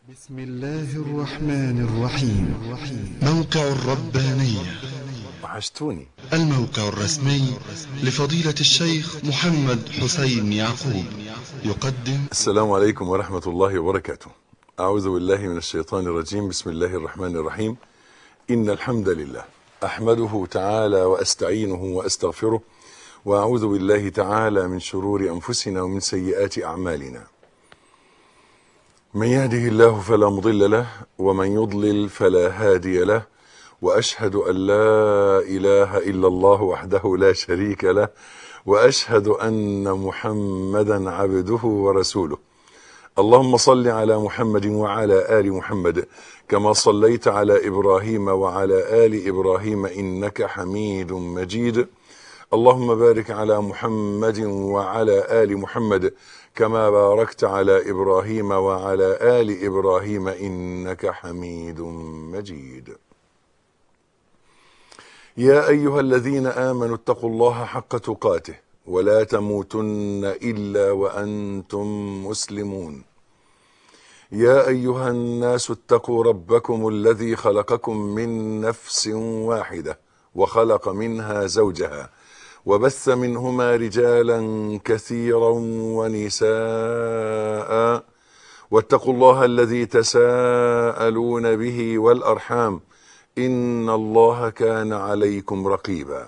بسم الله الرحمن الرحيم موقع الربانية وحشتوني الموقع الرسمي لفضيلة الشيخ محمد حسين يعقوب يقدم السلام عليكم ورحمة الله وبركاته أعوذ بالله من الشيطان الرجيم بسم الله الرحمن الرحيم إن الحمد لله أحمده تعالى وأستعينه وأستغفره وأعوذ بالله تعالى من شرور أنفسنا ومن سيئات أعمالنا من يهده الله فلا مضل له ومن يضلل فلا هادي له واشهد ان لا اله الا الله وحده لا شريك له واشهد ان محمدا عبده ورسوله اللهم صل على محمد وعلى ال محمد كما صليت على ابراهيم وعلى ال ابراهيم انك حميد مجيد اللهم بارك على محمد وعلى ال محمد كما باركت على ابراهيم وعلى ال ابراهيم انك حميد مجيد يا ايها الذين امنوا اتقوا الله حق تقاته ولا تموتن الا وانتم مسلمون يا ايها الناس اتقوا ربكم الذي خلقكم من نفس واحده وخلق منها زوجها وبث منهما رجالا كثيرا ونساء واتقوا الله الذي تساءلون به والارحام ان الله كان عليكم رقيبا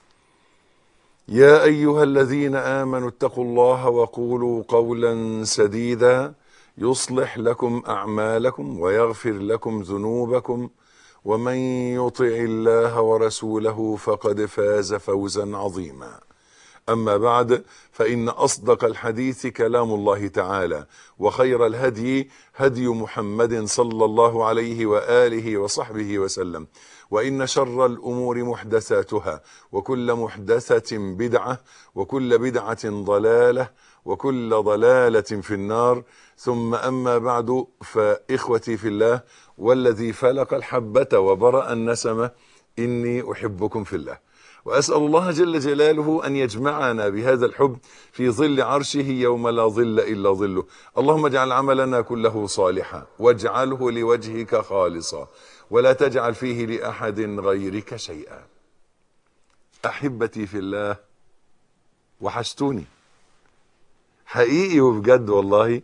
يا ايها الذين امنوا اتقوا الله وقولوا قولا سديدا يصلح لكم اعمالكم ويغفر لكم ذنوبكم ومن يطع الله ورسوله فقد فاز فوزا عظيما اما بعد فان اصدق الحديث كلام الله تعالى وخير الهدي هدي محمد صلى الله عليه واله وصحبه وسلم وان شر الامور محدثاتها وكل محدثه بدعه وكل بدعه ضلاله وكل ضلاله في النار ثم اما بعد فاخوتي في الله والذي فلق الحبه وبرا النسمه اني احبكم في الله واسال الله جل جلاله ان يجمعنا بهذا الحب في ظل عرشه يوم لا ظل الا ظله اللهم اجعل عملنا كله صالحا واجعله لوجهك خالصا ولا تجعل فيه لاحد غيرك شيئا احبتي في الله وحشتوني حقيقي وبجد والله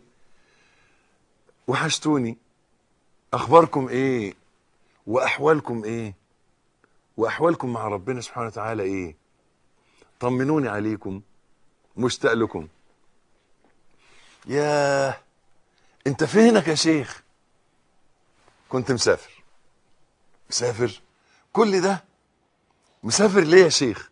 وحشتوني اخباركم ايه واحوالكم ايه واحوالكم مع ربنا سبحانه وتعالى ايه طمنوني عليكم مشتاق لكم ياه انت فينك يا شيخ كنت مسافر مسافر كل ده مسافر ليه يا شيخ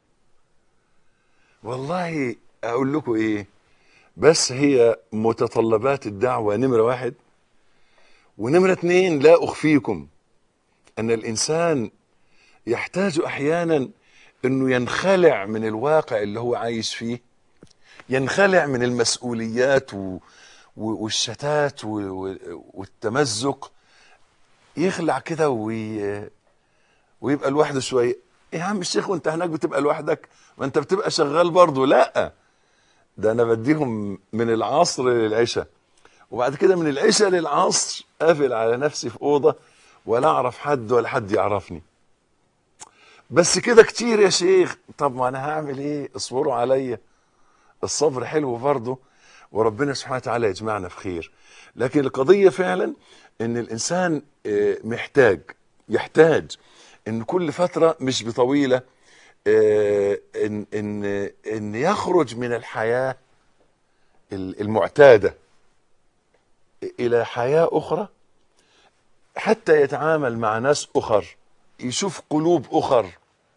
والله اقول لكم ايه بس هي متطلبات الدعوة نمرة واحد ونمرة اتنين لا أخفيكم أن الإنسان يحتاج أحيانا أنه ينخلع من الواقع اللي هو عايش فيه ينخلع من المسؤوليات و... والشتات و... والتمزق يخلع كده وي... ويبقى لوحده شوية يا عم الشيخ وانت هناك بتبقى لوحدك ما انت بتبقى شغال برضه لا ده انا بديهم من العصر للعشاء وبعد كده من العشاء للعصر قافل على نفسي في اوضه ولا اعرف حد ولا حد يعرفني بس كده كتير يا شيخ طب ما انا هعمل ايه اصبروا عليا الصبر حلو برضه وربنا سبحانه وتعالى يجمعنا في خير لكن القضيه فعلا ان الانسان محتاج يحتاج ان كل فتره مش بطويله ان ان ان يخرج من الحياه المعتاده الى حياه اخرى حتى يتعامل مع ناس اخر يشوف قلوب اخر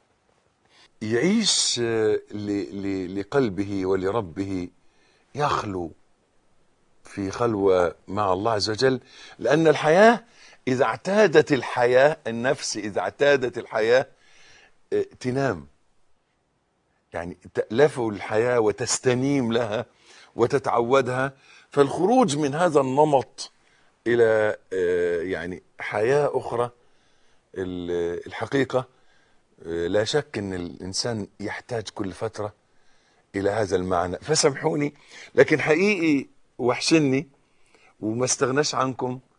يعيش لقلبه ولربه يخلو في خلوه مع الله عز وجل لان الحياه اذا اعتادت الحياه النفس اذا اعتادت الحياه تنام يعني تألف الحياة وتستنيم لها وتتعودها فالخروج من هذا النمط إلى يعني حياة أخرى الحقيقة لا شك أن الإنسان يحتاج كل فترة إلى هذا المعنى فسامحوني لكن حقيقي وحشني وما استغناش عنكم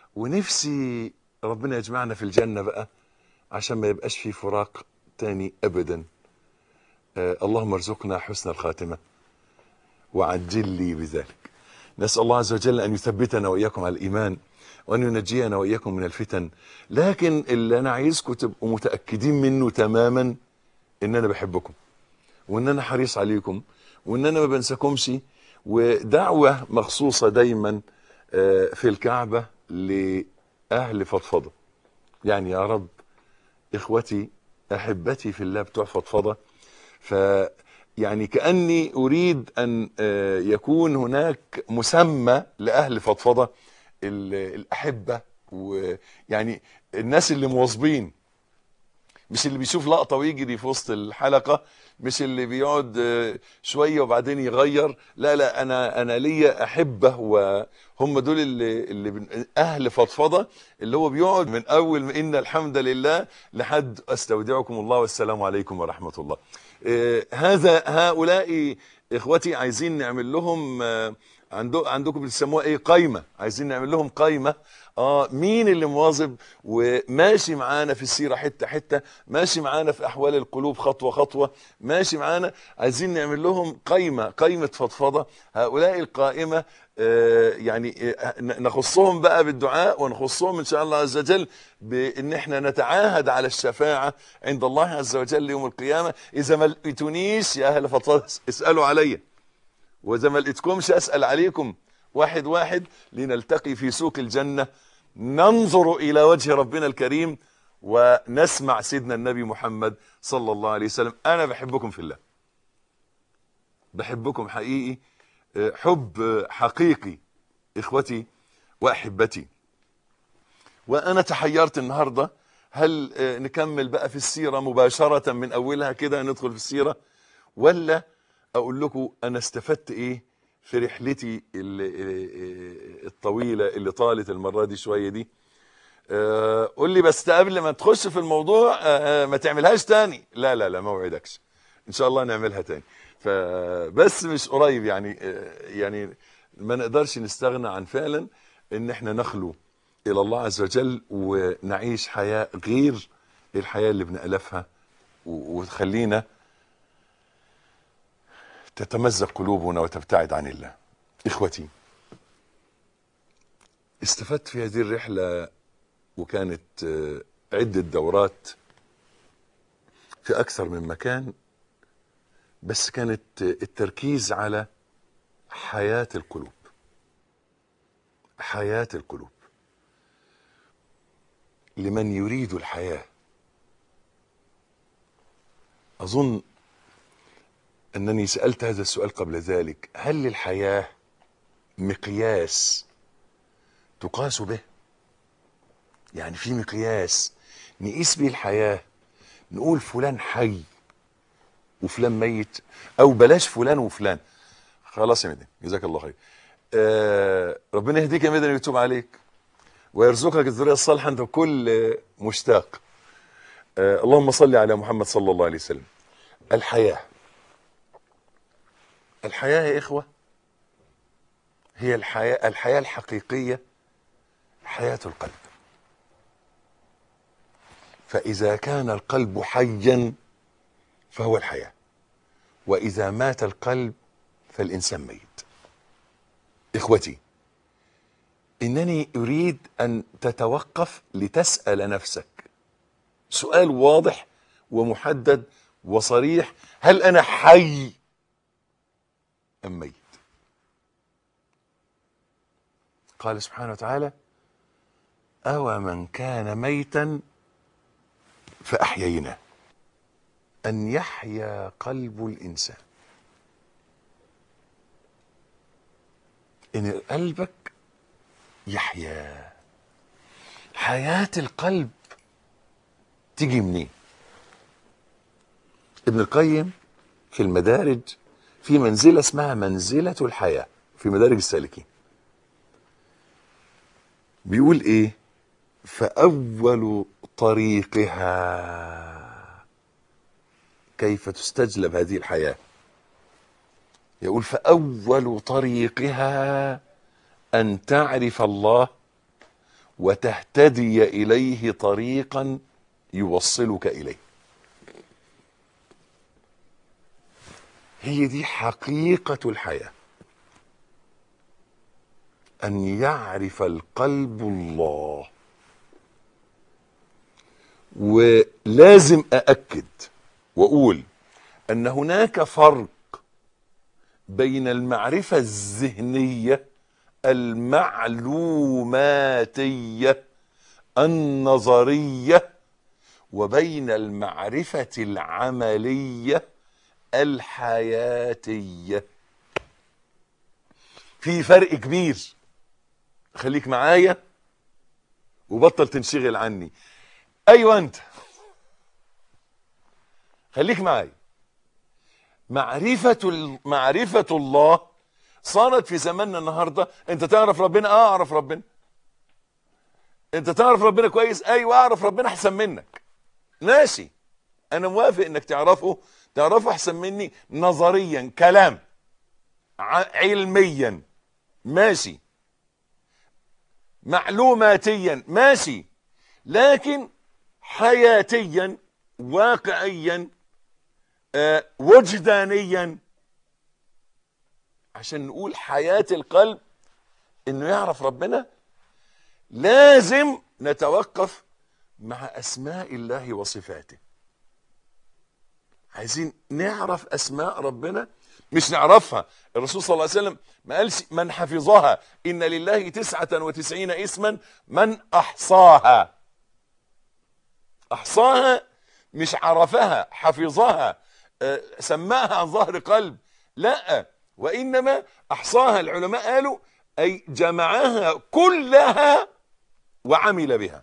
ونفسي ربنا يجمعنا في الجنة بقى عشان ما يبقاش في فراق تاني أبدا آه اللهم ارزقنا حسن الخاتمة وعجل لي بذلك نسأل الله عز وجل أن يثبتنا وإياكم على الإيمان وأن ينجينا وإياكم من الفتن لكن اللي أنا عايزكم تبقوا متأكدين منه تماما إن أنا بحبكم وإن أنا حريص عليكم وإن أنا ما بنساكمش ودعوة مخصوصة دايما آه، في الكعبة لأهل فضفضة يعني يا رب إخوتي أحبتي في الله بتوع فضفضة ف يعني كأني أريد أن آه، يكون هناك مسمى لأهل فضفضة ال- الأحبة ويعني الناس اللي مواظبين مش اللي بيشوف لقطة ويجري في وسط الحلقة مش اللي بيقعد آه، شوية وبعدين يغير لا لا أنا أنا ليا أحبة وهم دول اللي, اللي بن- أهل فضفضة اللي هو بيقعد من أول ما إن الحمد لله لحد أستودعكم الله والسلام عليكم ورحمة الله آه، هذا هؤلاء إخوتي عايزين نعمل لهم آه، عندو عندكم بتسموها ايه قايمه عايزين نعمل لهم قايمه اه مين اللي مواظب وماشي معانا في السيره حته حته ماشي معانا في احوال القلوب خطوه خطوه ماشي معانا عايزين نعمل لهم قايمه قايمه فضفضه هؤلاء القائمه آه يعني آه ن- نخصهم بقى بالدعاء ونخصهم ان شاء الله عز وجل بان احنا نتعاهد على الشفاعه عند الله عز وجل يوم القيامه اذا ما لقيتونيش يا اهل فضفضه اسالوا عليا واذا ما لقيتكمش اسال عليكم واحد واحد لنلتقي في سوق الجنه ننظر الى وجه ربنا الكريم ونسمع سيدنا النبي محمد صلى الله عليه وسلم انا بحبكم في الله بحبكم حقيقي آه، حب آه، حقيقي اخوتي واحبتي وانا تحيرت النهارده هل آه، نكمل بقى في السيره مباشره من اولها كده ندخل في السيره ولا اقول لكم انا استفدت ايه في رحلتي ال- الطويله اللي طالت المره دي شويه دي آه، قول لي بس قبل ما تخش في الموضوع آه، ما تعملهاش تاني لا لا لا ما اوعدكش ان شاء الله نعملها تاني فبس مش قريب يعني آه، يعني ما نقدرش نستغنى عن فعلا ان احنا نخلو الى الله عز وجل ونعيش حياه غير الحياه اللي بنألفها و- وتخلينا تتمزق قلوبنا وتبتعد عن الله اخوتي استفدت في هذه الرحله وكانت آه، عده دورات في اكثر من مكان بس كانت آه، التركيز على حياه القلوب حياه القلوب لمن يريد الحياه اظن انني سالت هذا السؤال قبل ذلك هل للحياه مقياس تقاس به يعني في مقياس نقيس به الحياه نقول فلان حي وفلان ميت او بلاش فلان وفلان خلاص يا مدني جزاك الله خير آه ربنا يهديك يا مدني ويتوب عليك ويرزقك الذريه الصالحه انت كل آه، مشتاق آه اللهم صل على محمد صلى الله عليه وسلم الحياه الحياة يا إخوة هي الحياة الحياة الحقيقية حياة القلب فإذا كان القلب حيا فهو الحياة وإذا مات القلب فالإنسان ميت إخوتي إنني أريد أن تتوقف لتسأل نفسك سؤال واضح ومحدد وصريح هل أنا حي أم ميت قال سبحانه وتعالى أو من كان ميتا فأحييناه أن يحيا قلب الإنسان إن قلبك يحيا حياة القلب تيجي منين ابن القيم في المدارج في منزلة اسمها منزلة الحياة في مدارج السالكين بيقول ايه فأول طريقها كيف تستجلب هذه الحياة يقول فأول طريقها أن تعرف الله وتهتدي اليه طريقا يوصلك اليه هي دي حقيقه الحياه ان يعرف القلب الله ولازم أأكد وأقول أن هناك فرق بين المعرفة الذهنية المعلوماتية النظرية وبين المعرفة العملية الحياتية في فرق كبير خليك معايا وبطل تنشغل عني ايوه انت خليك معايا معرفة معرفة الله صارت في زماننا النهارده انت تعرف ربنا اه اعرف ربنا انت تعرف ربنا كويس ايوه اعرف ربنا احسن منك ماشي انا موافق انك تعرفه تعرفه احسن مني نظريا كلام علميا ماشي معلوماتيا ماشي لكن حياتيا واقعيا آه وجدانيا عشان نقول حياة القلب انه يعرف ربنا لازم نتوقف مع اسماء الله وصفاته عايزين نعرف اسماء ربنا مش نعرفها الرسول صلى الله عليه وسلم ما قالش من حفظها ان لله تسعة وتسعين اسما من احصاها احصاها مش عرفها حفظها أه سماها عن ظهر قلب لا وانما احصاها العلماء قالوا اي جمعها كلها وعمل بها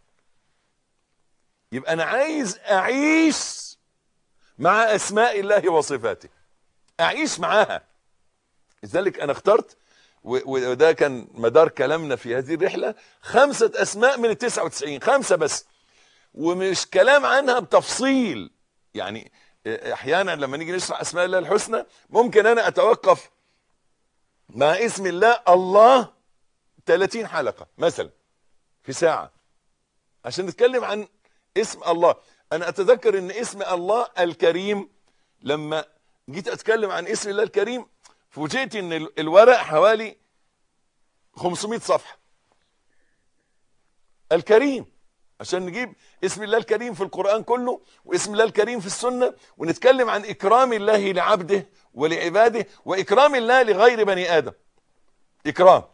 يبقى انا عايز اعيش مع اسماء الله وصفاته اعيش معاها لذلك انا اخترت وده كان مدار كلامنا في هذه الرحله خمسه اسماء من التسعه وتسعين خمسه بس ومش كلام عنها بتفصيل يعني احيانا لما نيجي نشرح اسماء الله الحسنى ممكن انا اتوقف مع اسم الله الله 30 حلقه مثلا في ساعه عشان نتكلم عن اسم الله انا اتذكر ان اسم الله الكريم لما جيت اتكلم عن اسم الله الكريم فوجئت ان الورق حوالي 500 صفحه الكريم عشان نجيب اسم الله الكريم في القرآن كله واسم الله الكريم في السنة ونتكلم عن إكرام الله لعبده ولعباده وإكرام الله لغير بني آدم إكرام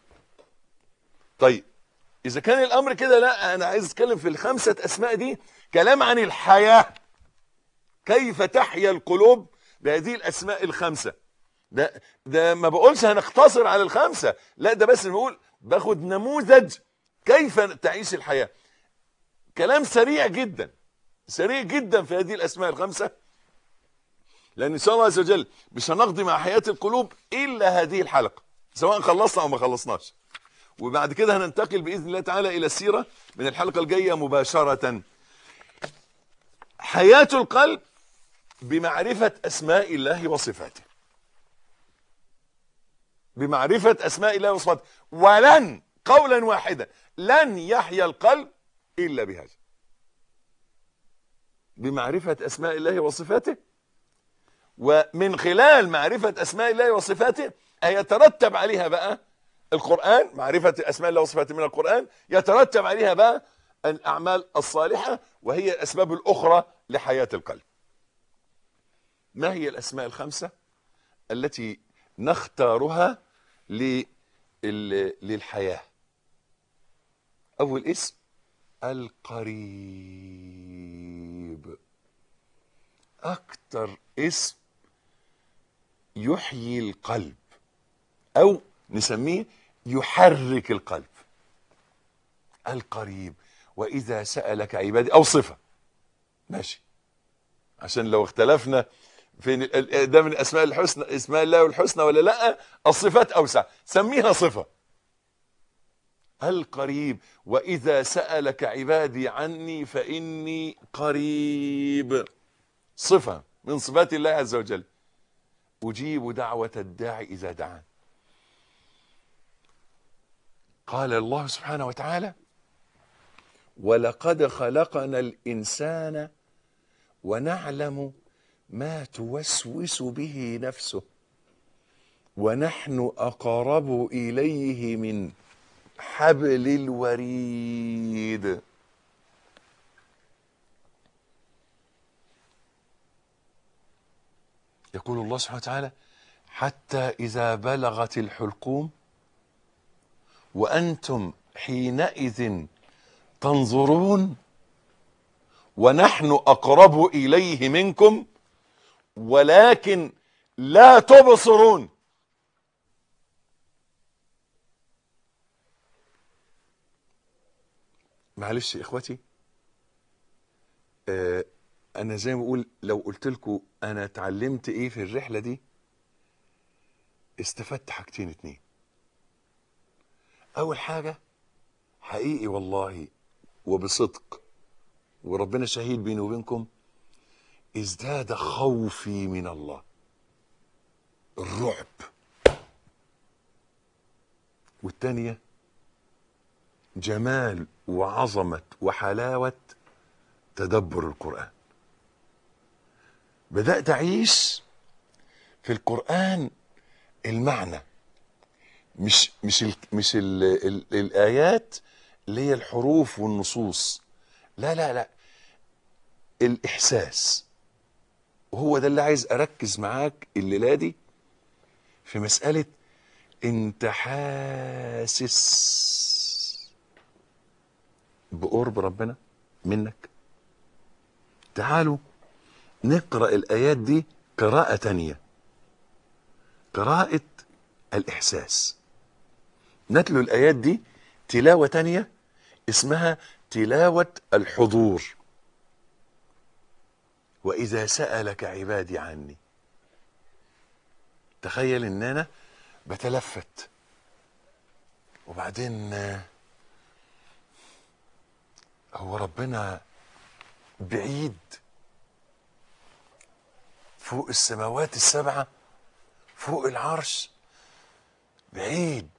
طيب إذا كان الأمر كده لا أنا عايز أتكلم في الخمسة أسماء دي كلام عن الحياة كيف تحيا القلوب بهذه الأسماء الخمسة ده ده ما بقولش هنختصر على الخمسة لا ده بس بقول باخد نموذج كيف تعيش الحياه كلام سريع جدا سريع جدا في هذه الاسماء الخمسه لان ان شاء الله عز وجل مش هنقضي مع حياه القلوب الا هذه الحلقه سواء خلصنا او ما خلصناش وبعد كده هننتقل باذن الله تعالى الى السيره من الحلقه الجايه مباشره حياه القلب بمعرفه اسماء الله وصفاته بمعرفه اسماء الله وصفاته ولن قولا واحدا لن يحيا القلب إلا بهذا بمعرفة أسماء الله وصفاته ومن خلال معرفة أسماء الله وصفاته يترتب عليها بقى القرآن معرفة أسماء الله وصفاته من القرآن يترتب عليها بقى الأعمال الصالحة وهي الأسباب الأخرى لحياة القلب ما هي الأسماء الخمسة التي نختارها للحياة أول اسم القريب اكتر اسم يحيي القلب او نسميه يحرك القلب القريب واذا سالك عبادي او صفه ماشي عشان لو اختلفنا في ده من اسماء الحسنى اسماء الله الحسنى ولا لا الصفات اوسع سميها صفه القريب واذا سالك عبادي عني فاني قريب صفه من صفات الله عز وجل اجيب دعوه الداعي اذا دعان قال الله سبحانه وتعالى ولقد خلقنا الانسان ونعلم ما توسوس به نفسه ونحن اقرب اليه من حبل الوريد يقول الله سبحانه وتعالى حتى اذا بلغت الحلقوم وانتم حينئذ تنظرون ونحن اقرب اليه منكم ولكن لا تبصرون معلش يا اخوتي آه انا زي ما بقول لو قلت لكم انا اتعلمت ايه في الرحله دي استفدت حاجتين اتنين اول حاجه حقيقي والله وبصدق وربنا شهيد بيني وبينكم ازداد خوفي من الله الرعب والتانية جمال وعظمة وحلاوة تدبر القرآن بدأت أعيش في القرآن المعنى مش مش ال مش ال ال الآيات اللي هي الحروف والنصوص لا لا لا الإحساس وهو ده اللي عايز أركز معاك الليلة دي في مسألة أنت حاسس بقرب ربنا منك تعالوا نقرأ الآيات دي قراءة تانية قراءة الإحساس نتلو الآيات دي تلاوة تانية اسمها تلاوة الحضور وإذا سألك عبادي عني تخيل إن أنا بتلفت وبعدين هو ربنا بعيد فوق السماوات السبعة فوق العرش بعيد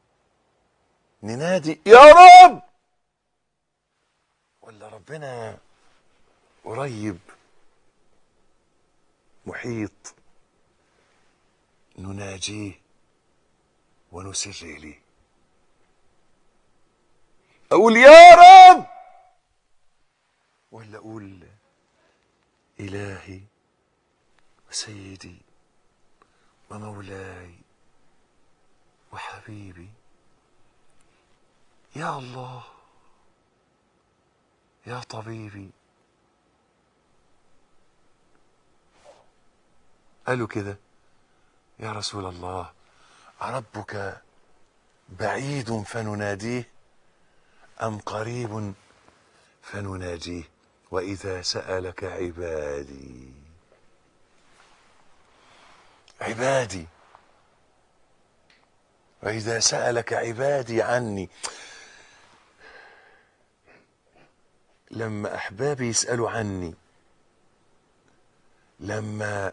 ننادي يا رب ولا ربنا قريب محيط نناجيه ونسر اليه اقول يا رب ولا اقول الهي وسيدي ومولاي وحبيبي يا الله يا طبيبي قالوا كده يا رسول الله ربك بعيد فنناديه ام قريب فنناجيه واذا سالك عبادي عبادي واذا سالك عبادي عني لما احبابي يسالوا عني لما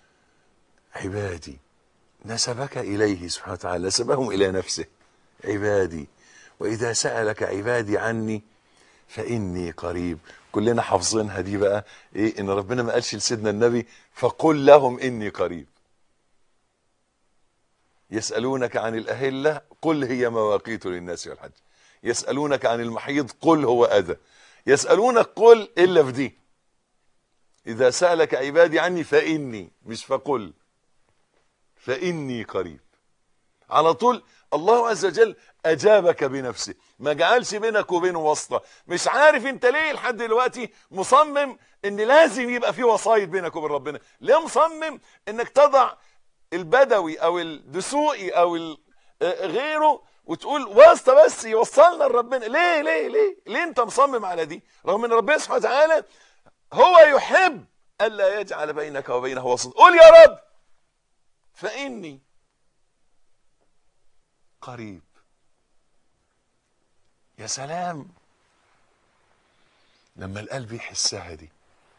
عبادي نسبك اليه سبحانه وتعالى نسبهم الى نفسه عبادي واذا سالك عبادي عني فاني قريب كلنا حافظينها دي بقى ايه ان ربنا ما قالش لسيدنا النبي فقل لهم اني قريب يسالونك عن الاهله قل هي مواقيت للناس والحج يسالونك عن المحيض قل هو اذى يسالونك قل الا في دي اذا سالك عبادي عني فاني مش فقل فاني قريب على طول الله عز وجل اجابك بنفسه ما جعلش بينك وبينه واسطه مش عارف انت ليه لحد دلوقتي مصمم ان لازم يبقى في وسايط بينك وبين ربنا ليه مصمم انك تضع البدوي او الدسوقي او ال- آه، غيره وتقول واسطه بس يوصلنا لربنا ليه ليه ليه ليه انت مصمم على دي رغم ان ربنا سبحانه وتعالى هو يحب الا يجعل بينك وبينه واسطه قول يا رب فاني قريب يا سلام لما القلب يحسها دي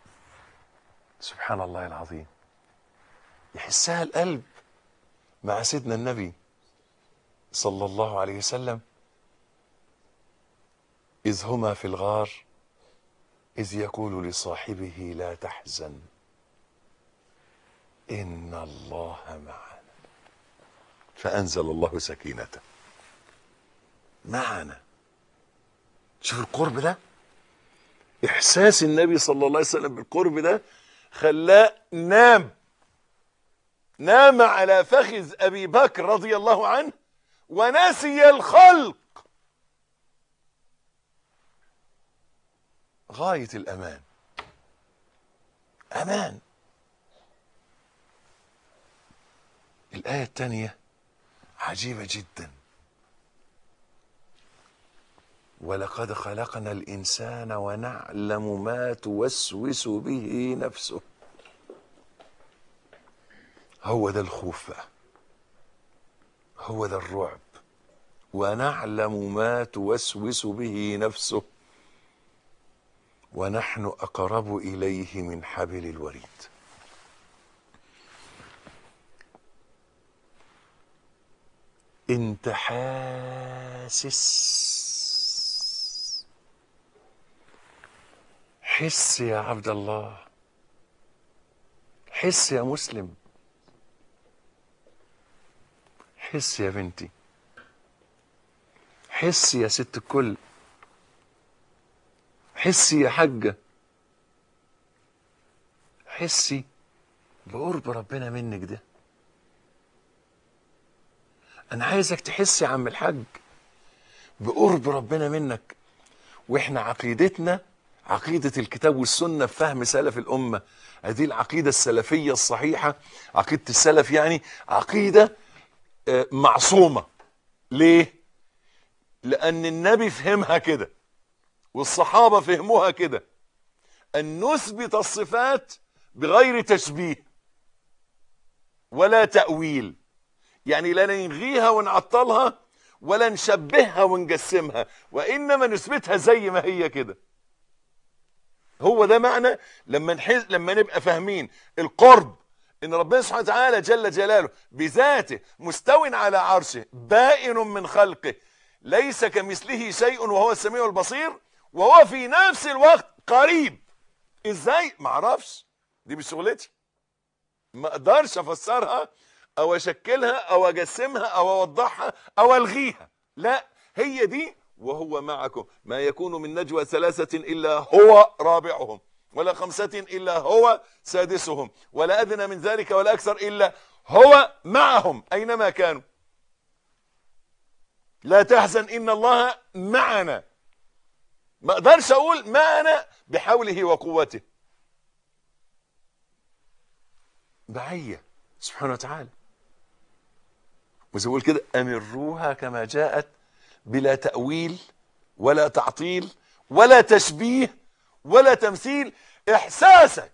سبحان الله العظيم يحسها القلب مع سيدنا النبي صلى الله عليه وسلم إذ هما في الغار إذ يقول لصاحبه لا تحزن إن الله معنا فأنزل الله سكينته معنا شوف القرب ده إحساس النبي صلى الله عليه وسلم بالقرب ده خلاه نام نام على فخذ أبي بكر رضي الله عنه ونسي الخلق غاية الأمان أمان الآية الثانية عجيبة جدا ولقد خلقنا الإنسان ونعلم ما توسوس به نفسه هو ده الخوف بقى هو ده الرعب ونعلم ما توسوس به نفسه ونحن اقرب اليه من حبل الوريد انت حاسس حس يا عبد الله حس يا مسلم حس يا بنتي حس يا ست الكل حسي يا حجة حسي بقرب ربنا منك ده أنا عايزك تحسي يا عم الحاج بقرب ربنا منك وإحنا عقيدتنا عقيدة الكتاب والسنة في فهم سلف الأمة هذه العقيدة السلفية الصحيحة عقيدة السلف يعني عقيدة آه، معصومة ليه؟ لأن النبي فهمها كده والصحابة فهموها كده أن نثبت الصفات بغير تشبيه ولا تأويل يعني لا نلغيها ونعطلها ولا نشبهها ونجسمها وإنما نثبتها زي ما هي كده هو ده معنى لما نحس لما نبقى فاهمين القرب ان ربنا سبحانه وتعالى جل جلاله بذاته مستو على عرشه بائن من خلقه ليس كمثله شيء وهو السميع البصير وهو في نفس الوقت قريب ازاي معرفش دي مش شغلتي ما اقدرش افسرها او اشكلها او اجسمها او اوضحها او الغيها لا هي دي وهو معكم ما يكون من نجوى ثلاثة إلا هو رابعهم ولا خمسة إلا هو سادسهم ولا أدنى من ذلك ولا أكثر إلا هو معهم أينما كانوا لا تحزن إن الله معنا ما اقدرش اقول معنا بحوله وقوته معية سبحانه وتعالى وزي ما بقول كده امروها كما جاءت بلا تأويل ولا تعطيل ولا تشبيه ولا تمثيل احساسك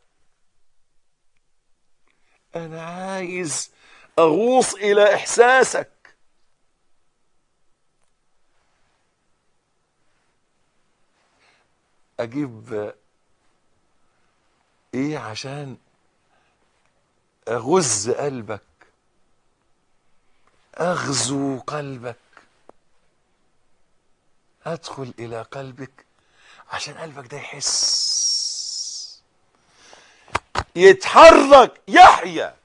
انا عايز اغوص الى احساسك اجيب ايه عشان اغز قلبك اغزو قلبك ادخل الى قلبك عشان قلبك ده يحس يتحرك يحيا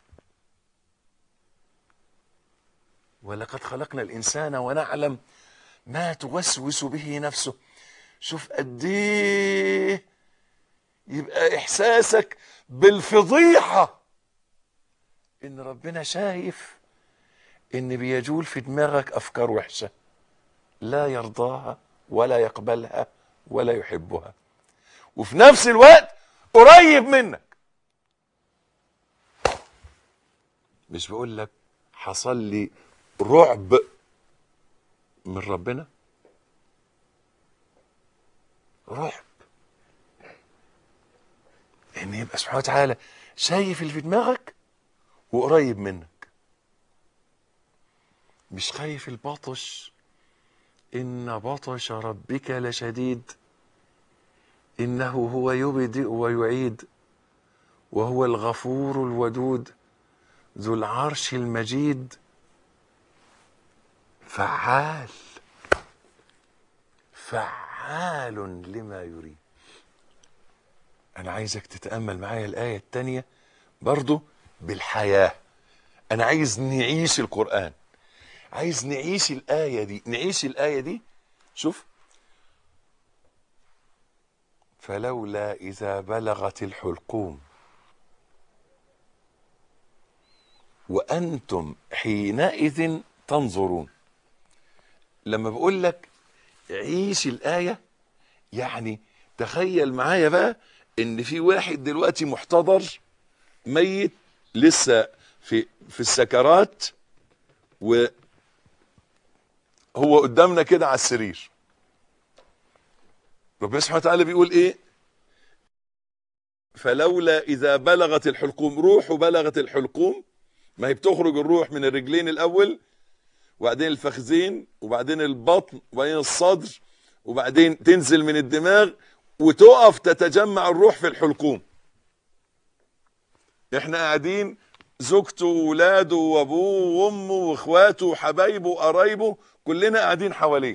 ولقد خلقنا الانسان ونعلم ما توسوس به نفسه شوف قد ايه يبقى احساسك بالفضيحه ان ربنا شايف ان بيجول في دماغك افكار وحشه لا يرضاها ولا يقبلها ولا يحبها وفي نفس الوقت قريب منك مش بقول لك حصل لي رعب من ربنا رعب ان يبقى سبحانه وتعالى شايف اللي في دماغك وقريب منك مش خايف البطش ان بطش ربك لشديد انه هو يبدئ ويعيد وهو الغفور الودود ذو العرش المجيد فعال فعال فعال لما يريد انا عايزك تتامل معايا الايه الثانيه برضو بالحياه انا عايز نعيش القران عايز نعيش الايه دي نعيش الايه دي شوف فلولا اذا بلغت الحلقوم وانتم حينئذ تنظرون لما بقول لك عيش الايه يعني تخيل معايا بقى ان في واحد دلوقتي محتضر ميت لسه في في السكرات وهو قدامنا كده على السرير ربنا سبحانه وتعالى بيقول ايه فلولا اذا بلغت الحلقوم روح بلغت الحلقوم ما هي بتخرج الروح من الرجلين الاول وبعدين الفخذين وبعدين البطن وبعدين الصدر وبعدين تنزل من الدماغ وتقف تتجمع الروح في الحلقوم احنا قاعدين زوجته وولاده وابوه وامه واخواته وحبايبه وقرايبه كلنا قاعدين حواليه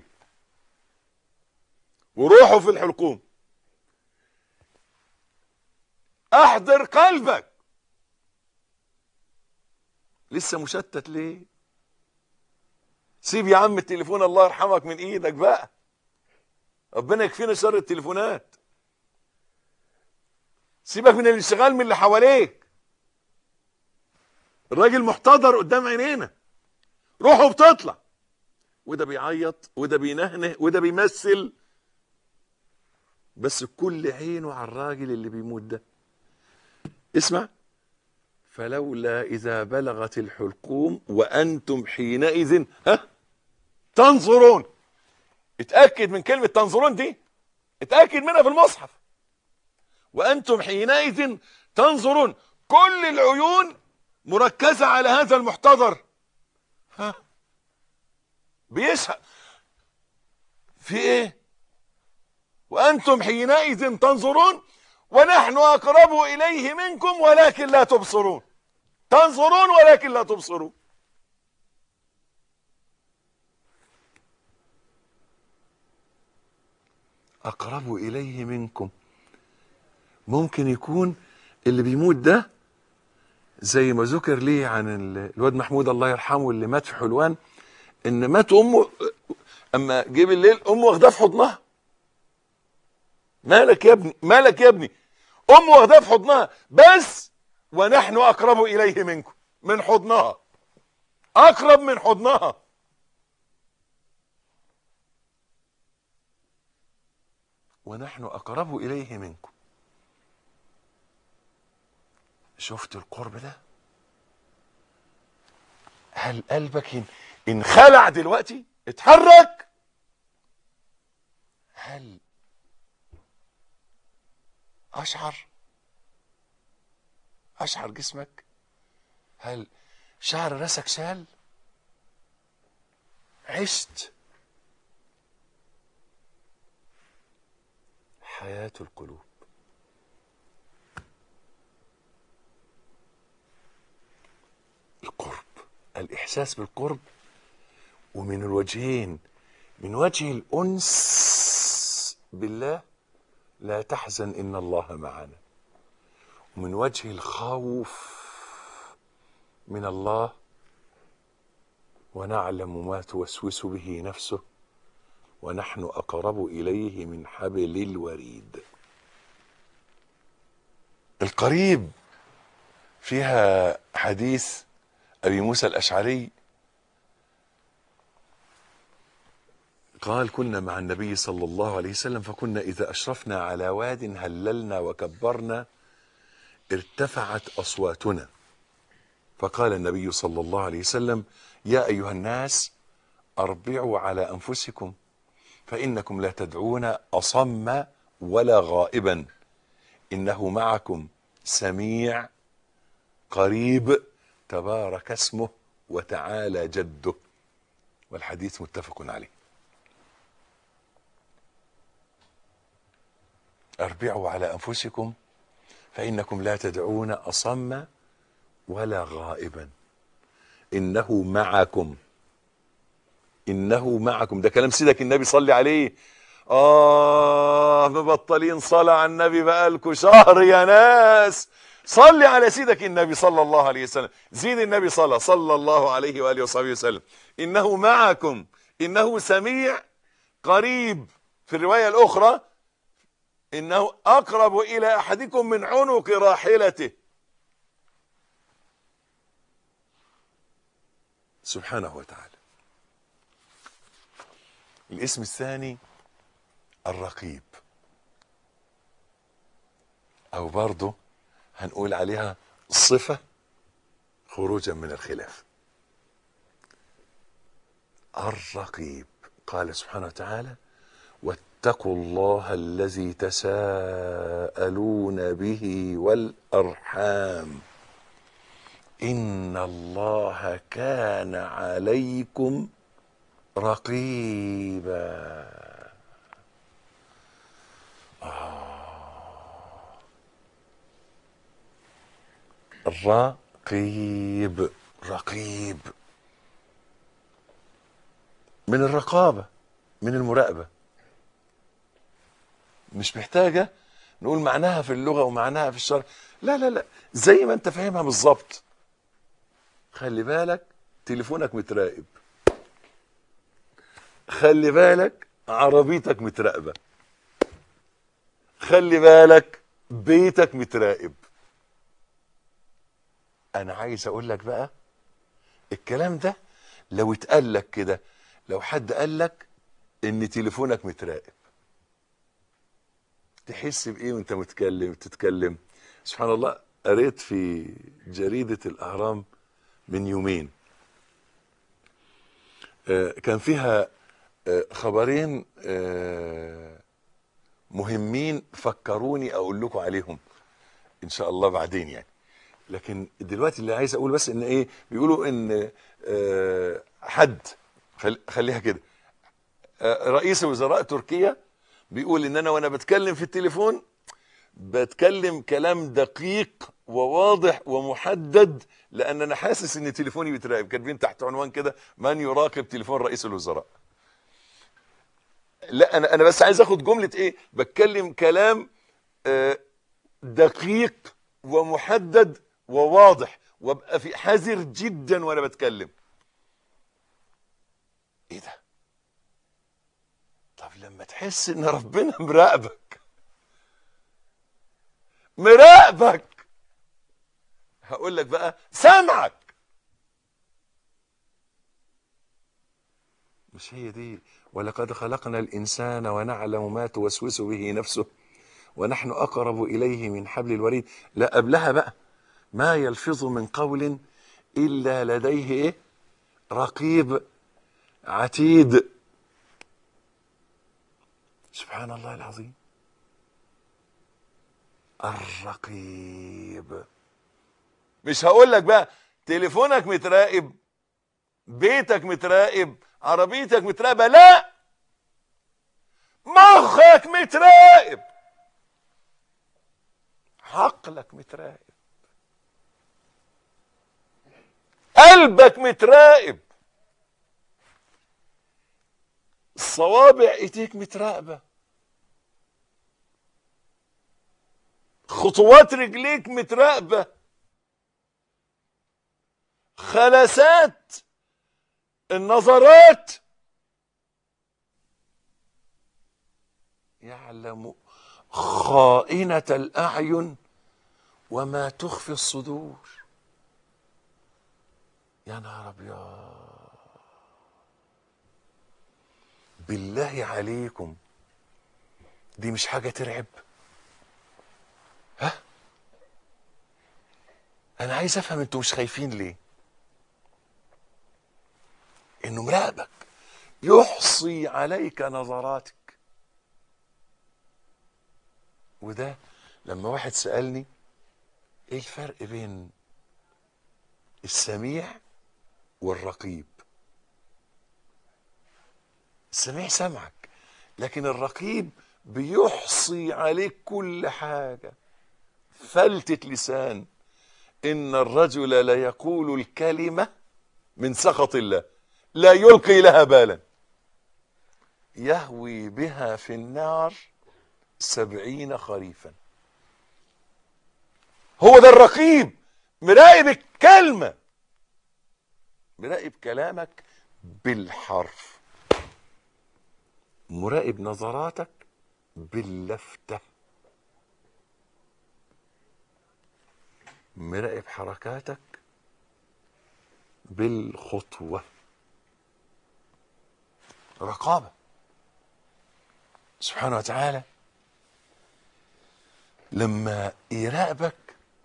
وروحه في الحلقوم احضر قلبك لسه مشتت ليه سيب يا عم التليفون الله يرحمك من ايدك بقى ربنا يكفينا شر التليفونات سيبك من الانشغال من اللي حواليك الراجل محتضر قدام عينينا روحه بتطلع وده بيعيط وده بينهنه وده بيمثل بس كل عينه على الراجل اللي بيموت ده اسمع فلولا إذا بلغت الحلقوم وأنتم حينئذ ها تنظرون اتأكد من كلمة تنظرون دي اتأكد منها في المصحف وأنتم حينئذ تنظرون كل العيون مركزة على هذا المحتضر ها بيشهد في ايه وأنتم حينئذ تنظرون ونحن أقرب إليه منكم ولكن لا تبصرون تنظرون ولكن لا تبصرون أقرب إليه منكم ممكن يكون اللي بيموت ده زي ما ذكر لي عن ال- الواد محمود الله يرحمه اللي مات في حلوان ان مات امه اما جه بالليل امه واخداه في حضنها مالك يا ابني مالك يا ابني امه واخداه في حضنها بس ونحن اقرب اليه منكم من حضنها اقرب من حضنها ونحن اقرب اليه منكم شفت القرب ده هل قلبك ان- انخلع دلوقتي اتحرك هل اشعر اشعر جسمك هل شعر راسك شال عشت حياة القلوب القرب الإحساس بالقرب ومن الوجهين من وجه الأنس بالله لا تحزن إن الله معنا ومن وجه الخوف من الله ونعلم ما توسوس به نفسه ونحن أقرب إليه من حبل الوريد القريب فيها حديث أبي موسى الأشعري قال كنا مع النبي صلى الله عليه وسلم فكنا إذا أشرفنا على واد هللنا وكبرنا ارتفعت أصواتنا فقال النبي صلى الله عليه وسلم يا أيها الناس أربعوا على أنفسكم فإنكم لا تدعون أصم ولا غائبا إنه معكم سميع قريب تبارك اسمه وتعالى جده والحديث متفق عليه أربعوا على أنفسكم فإنكم لا تدعون أصم ولا غائبا إنه معكم إنه معكم ده كلام سيدك النبي صلى عليه آه مبطلين صلاة على النبي بقالكوا شهر يا ناس صلي على سيدك النبي صلى الله عليه وسلم زيد النبي صلى صلى الله عليه وآله وصحبه وسلم إنه معكم إنه سميع قريب في الرواية الأخرى إنه أقرب إلى أحدكم من عنق راحلته سبحانه وتعالى الاسم الثاني الرقيب او برضه هنقول عليها صفة خروجا من الخلاف الرقيب قال سبحانه وتعالى واتقوا الله الذي تساءلون به والأرحام إن الله كان عليكم رقيبا آه. رقيب رقيب من الرقابة من المراقبة مش محتاجة نقول معناها في اللغة ومعناها في الشرع لا لا لا زي ما انت فاهمها بالظبط خلي بالك تليفونك متراقب خلي بالك عربيتك متراقبة خلي بالك بيتك متراقب انا عايز اقول لك بقى الكلام ده لو اتقال لك كده لو حد قال لك ان تليفونك متراقب تحس بايه وانت متكلم تتكلم سبحان الله قريت في جريدة الاهرام من يومين آه، كان فيها آه، خبرين آه، مهمين فكروني اقول لكم عليهم ان شاء الله بعدين يعني لكن دلوقتي اللي عايز اقول بس ان ايه بيقولوا ان آه، حد خل- خليها كده آه، رئيس وزراء تركيا بيقول ان انا وانا بتكلم في التليفون بتكلم كلام دقيق وواضح ومحدد لان انا حاسس ان تليفوني بيتراقب كاتبين تحت عنوان كده من يراقب تليفون رئيس الوزراء لا انا انا بس عايز اخد جمله ايه بتكلم كلام آه، دقيق ومحدد وواضح وابقى في حذر جدا وانا بتكلم ايه ده طب لما تحس ان ربنا مراقبك مراقبك هقول لك بقى سامعك مش هي دي ولقد خلقنا الانسان ونعلم ما توسوس به نفسه ونحن اقرب اليه من حبل الوريد لا قبلها بقى ما يلفظ من قول الا لديه ايه رقيب عتيد سبحان الله العظيم الرقيب مش هقول لك بقى تليفونك متراقب بيتك متراقب عربيتك متراقبه لا مخك متراقب عقلك متراقب قلبك متراقب صوابع ايديك متراقبه خطوات رجليك متراقبه خلسات النظرات يعلم خائنة الأعين وما تخفي الصدور يا نهار أبيض بالله عليكم دي مش حاجة ترعب ها أنا عايز أفهم أنتوا مش خايفين ليه إنه مراقبك يحصي عليك نظراتك وده لما واحد سألني ايه الفرق بين السميع والرقيب السميع سمعك لكن الرقيب بيحصي عليك كل حاجة فلتة لسان إن الرجل ليقول الكلمة من سخط الله لا يلقي لها بالا يهوي بها في النار سبعين خريفا هو ده الرقيب مراقب الكلمة مراقب كلامك بالحرف مراقب نظراتك باللفتة مراقب حركاتك بالخطوة رقابة سبحانه وتعالى لما يراقبك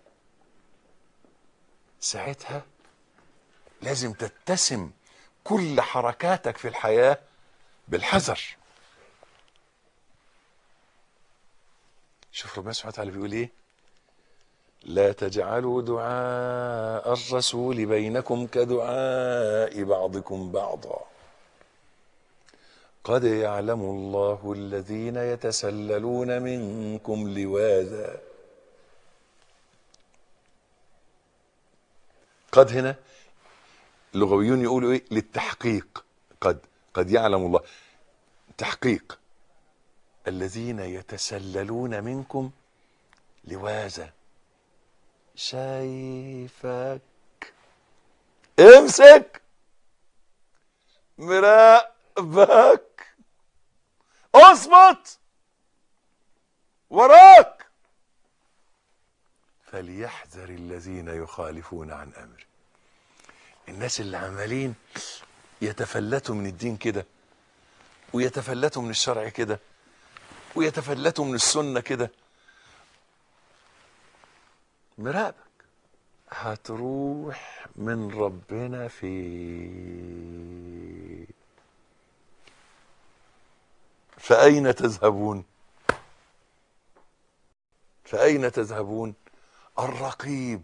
ساعتها لازم تتسم كل حركاتك في الحياة بالحذر شوف ربنا سبحانه وتعالى بيقول ايه لا تجعلوا دعاء الرسول بينكم كدعاء بعضكم بعضا قد يعلم الله الذين يتسللون منكم لواذا قد هنا اللغويون يقولوا ايه للتحقيق قد قد يعلم الله تحقيق الذين يتسللون منكم لواذا شايفك امسك مراقبك اصمت وراك فليحذر الذين يخالفون عن امره الناس اللي عمالين يتفلتوا من الدين كده ويتفلتوا من الشرع كده ويتفلتوا من السنه كده مراقبك هتروح من ربنا في فأين تذهبون فأين تذهبون الرقيب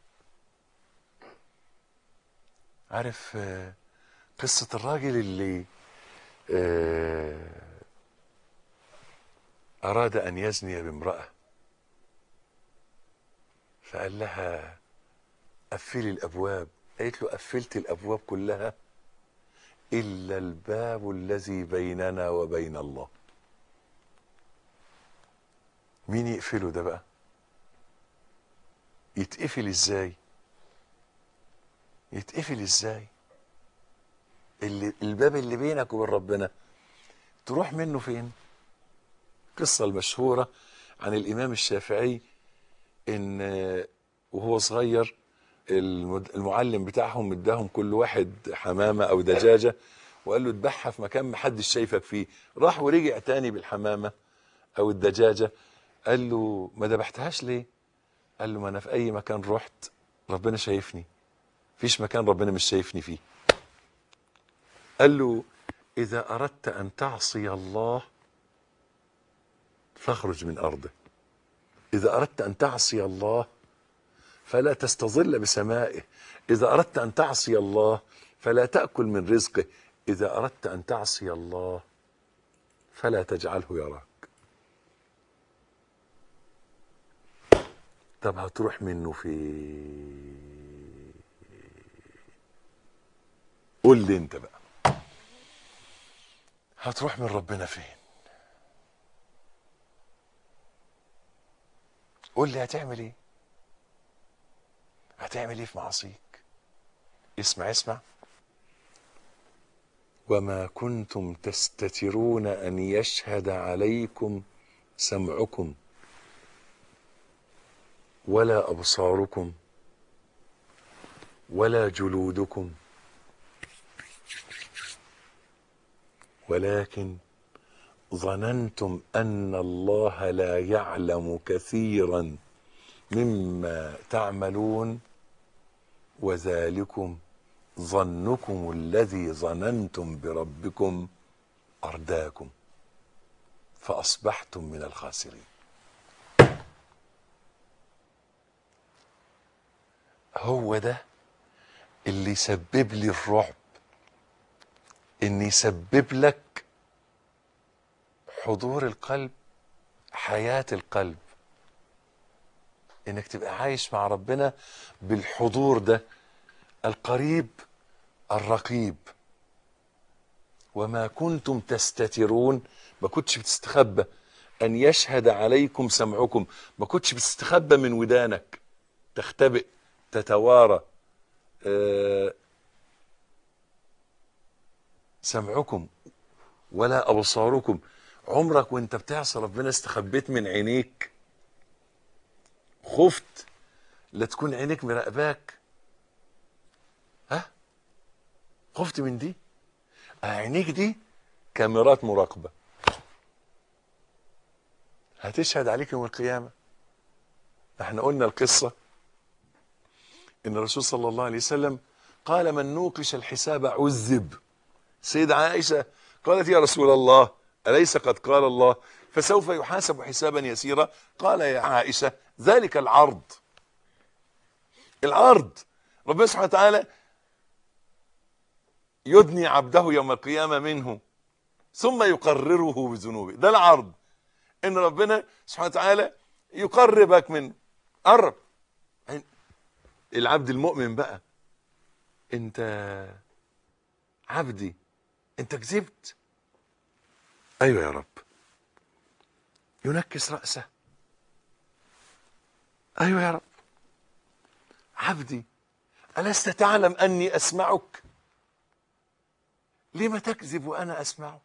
عارف آه، قصة الراجل اللي آه، أراد أن يزني بامرأة فقال لها قفلي الابواب قالت له قفلت الابواب كلها الا الباب الذي بيننا وبين الله مين يقفله ده بقى يتقفل ازاي يتقفل ازاي اللي الباب اللي بينك وبين ربنا تروح منه فين القصه المشهوره عن الامام الشافعي ان وهو صغير المد- المعلم بتاعهم اداهم كل واحد حمامه او دجاجه وقال له اذبحها في مكان محدش شايفك فيه راح ورجع تاني بالحمامه او الدجاجه قال له ما ذبحتهاش ليه قال له ما انا في اي مكان رحت ربنا شايفني فيش مكان ربنا مش شايفني فيه قال له اذا اردت ان تعصي الله فاخرج من ارضه إذا أردت أن تعصي الله فلا تستظل بسمائه إذا أردت أن تعصي الله فلا تأكل من رزقه إذا أردت أن تعصي الله فلا تجعله يراك طب هتروح منه فين قول لي انت بقى هتروح من ربنا فين قول لي هتعمل ايه هتعمل ايه في معاصيك اسمع اسمع وما كنتم تستترون ان يشهد عليكم سمعكم ولا ابصاركم ولا جلودكم ولكن ظننتم ان الله لا يعلم كثيرا مما تعملون وذلكم ظنكم الذي ظننتم بربكم ارداكم فاصبحتم من الخاسرين هو ده اللي يسبب لي الرعب ان يسبب لك حضور القلب حياة القلب انك تبقى عايش مع ربنا بالحضور ده القريب الرقيب وما كنتم تستترون ما كنتش بتستخبى ان يشهد عليكم سمعكم ما كنتش بتستخبى من ودانك تختبئ تتوارى آه، سمعكم ولا ابصاركم عمرك وانت بتعصى ربنا استخبيت من عينيك خفت لا تكون عينيك مراقباك ها خفت من دي عينيك دي كاميرات مراقبه هتشهد عليك يوم القيامه احنا قلنا القصه ان الرسول صلى الله عليه وسلم قال من نوقش الحساب عذب سيدة عائشة قالت يا رسول الله أليس قد قال الله فسوف يحاسب حسابا يسيرا قال يا عائشة ذلك العرض العرض ربنا سبحانه وتعالى يدني عبده يوم القيامة منه ثم يقرره بذنوبه ده العرض ان ربنا سبحانه وتعالى يقربك منه قرب العبد المؤمن بقى انت عبدي انت كذبت ايوه يا رب ينكس رأسه ايوه يا رب عبدي ألست تعلم أني أسمعك لم تكذب وأنا أسمعك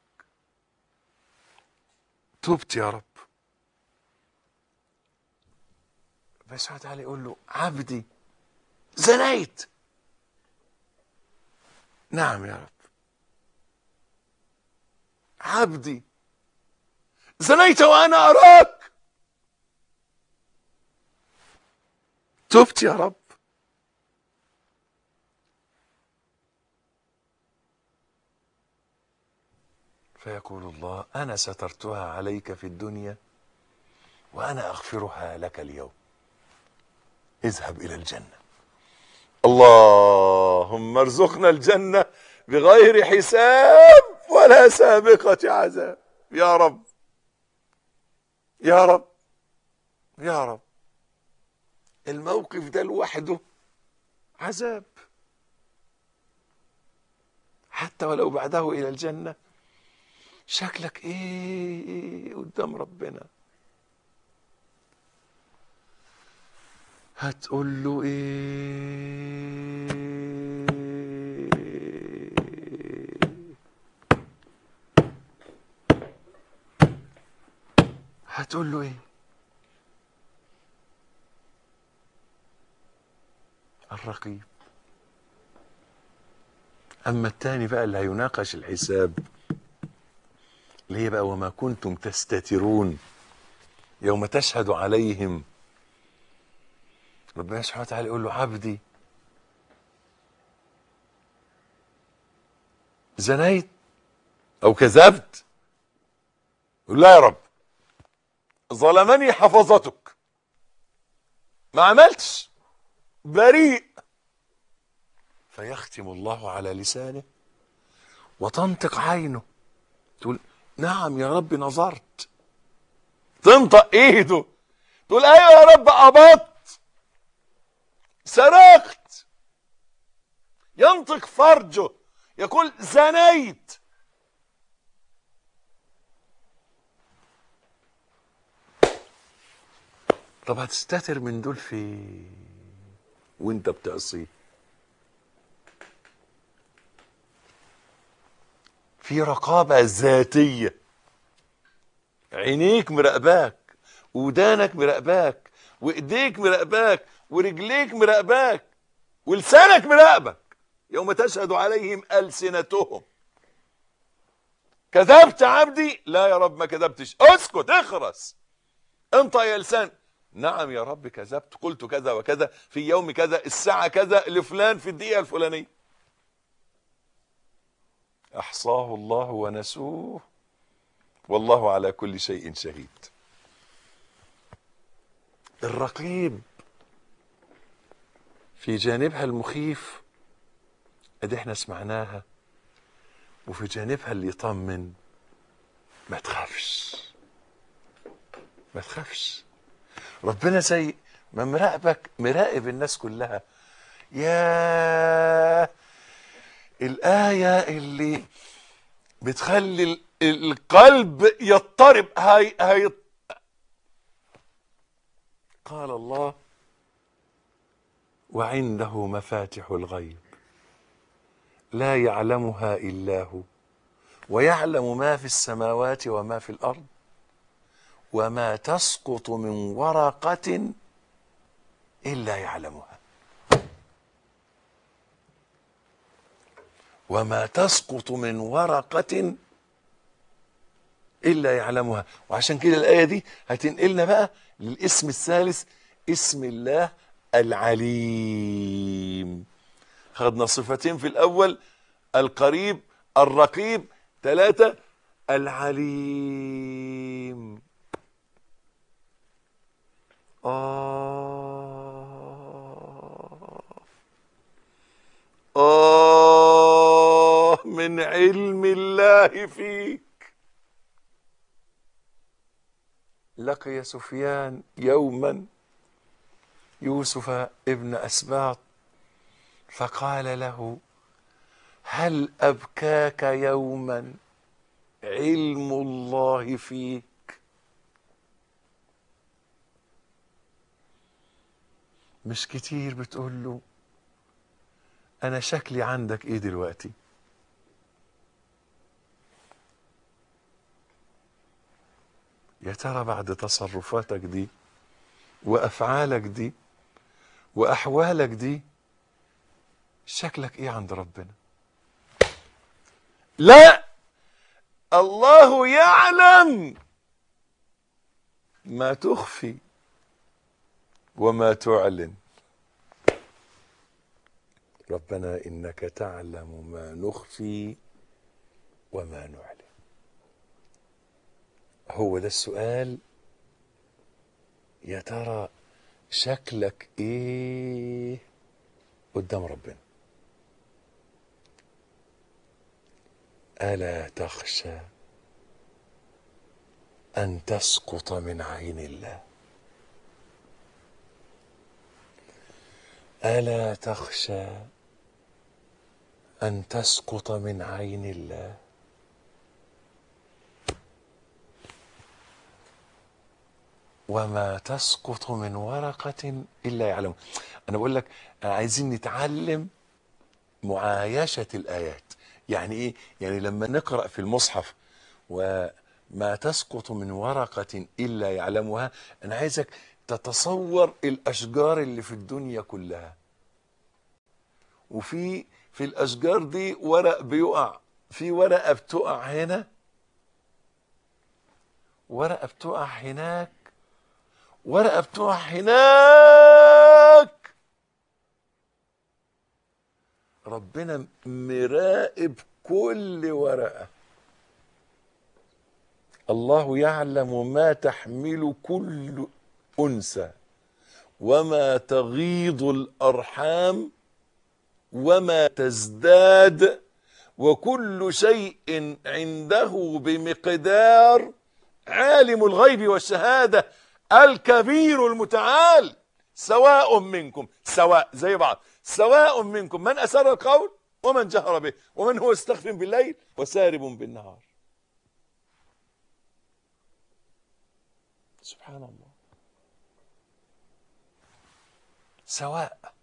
تبت يا رب بس سبحانه وتعالى يقول له عبدي زنيت نعم يا رب عبدي زنيت وانا اراك تبت يا رب فيقول الله انا سترتها عليك في الدنيا وانا اغفرها لك اليوم اذهب الى الجنه اللهم ارزقنا الجنه بغير حساب ولا سابقه عذاب يا رب يا رب يا رب الموقف ده لوحده عذاب حتى ولو بعده الى الجنه شكلك ايه قدام ربنا هتقول له ايه هتقول له ايه الرقيب اما التاني بقى اللي هيناقش الحساب اللي هي بقى وما كنتم تستترون يوم تشهد عليهم ربنا سبحانه وتعالى يقول له عبدي زنيت او كذبت يقول لا يا رب ظلمني حفظتك ما عملتش بريء فيختم الله على لسانه وتنطق عينه تقول نعم يا رب نظرت تنطق ايده تقول ايوه يا رب قبضت سرقت ينطق فرجه يقول زنيت طب هتستتر من دول في وانت بتعصيه في رقابة ذاتية عينيك مراقباك ودانك مراقباك وايديك مراقباك ورجليك مراقباك ولسانك مراقبك يوم تشهد عليهم ألسنتهم كذبت عبدي لا يا رب ما كذبتش اسكت اخرس انت يا لسان نعم يا رب كذبت قلت كذا وكذا في يوم كذا الساعة كذا لفلان في الدقيقة الفلانية احصاه الله ونسوه والله على كل شيء شهيد الرقيب في جانبها المخيف ادي احنا سمعناها وفي جانبها اللي يطمن ما تخافش ما تخافش ربنا زي ما مراقبك مراقب الناس كلها يا الآية اللي بتخلي ال- القلب يضطرب هي هي قال الله وعنده مفاتح الغيب لا يعلمها الا هو ويعلم ما في السماوات وما في الارض وما تسقط من ورقه الا يعلمها وما تسقط من ورقه الا يعلمها وعشان كده الايه دي هتنقلنا بقى للاسم الثالث اسم الله العليم خدنا صفتين في الاول القريب الرقيب ثلاثة العليم آه آه من علم الله فيك لقي سفيان يوما يوسف ابن أسباط فقال له هل أبكاك يوما علم الله فيك مش كتير بتقول له أنا شكلي عندك إيه دلوقتي يا ترى بعد تصرفاتك دي وأفعالك دي وأحوالك دي شكلك إيه عند ربنا لا الله يعلم ما تخفي وما تعلن ربنا انك تعلم ما نخفي وما نعلن هو ده السؤال يا ترى شكلك ايه قدام ربنا الا تخشى ان تسقط من عين الله الا تخشى ان تسقط من عين الله وما تسقط من ورقة إلا يعلم أنا بقول لك عايزين نتعلم معايشة الآيات يعني إيه؟ يعني لما نقرأ في المصحف وما تسقط من ورقة إلا يعلمها أنا عايزك تتصور الأشجار اللي في الدنيا كلها وفي في الأشجار دي ورق بيقع في ورقة بتقع هنا ورقة بتقع هناك ورقة بتقع هناك ربنا مراقب كل ورقة الله يعلم ما تحمل كل أنثى وما تغيض الأرحام وما تزداد وكل شيء عنده بمقدار عالم الغيب والشهاده الكبير المتعال سواء منكم سواء زي بعض سواء منكم من أسر القول ومن جهر به ومن هو استخف بالليل وسارب بالنهار سبحان الله سواء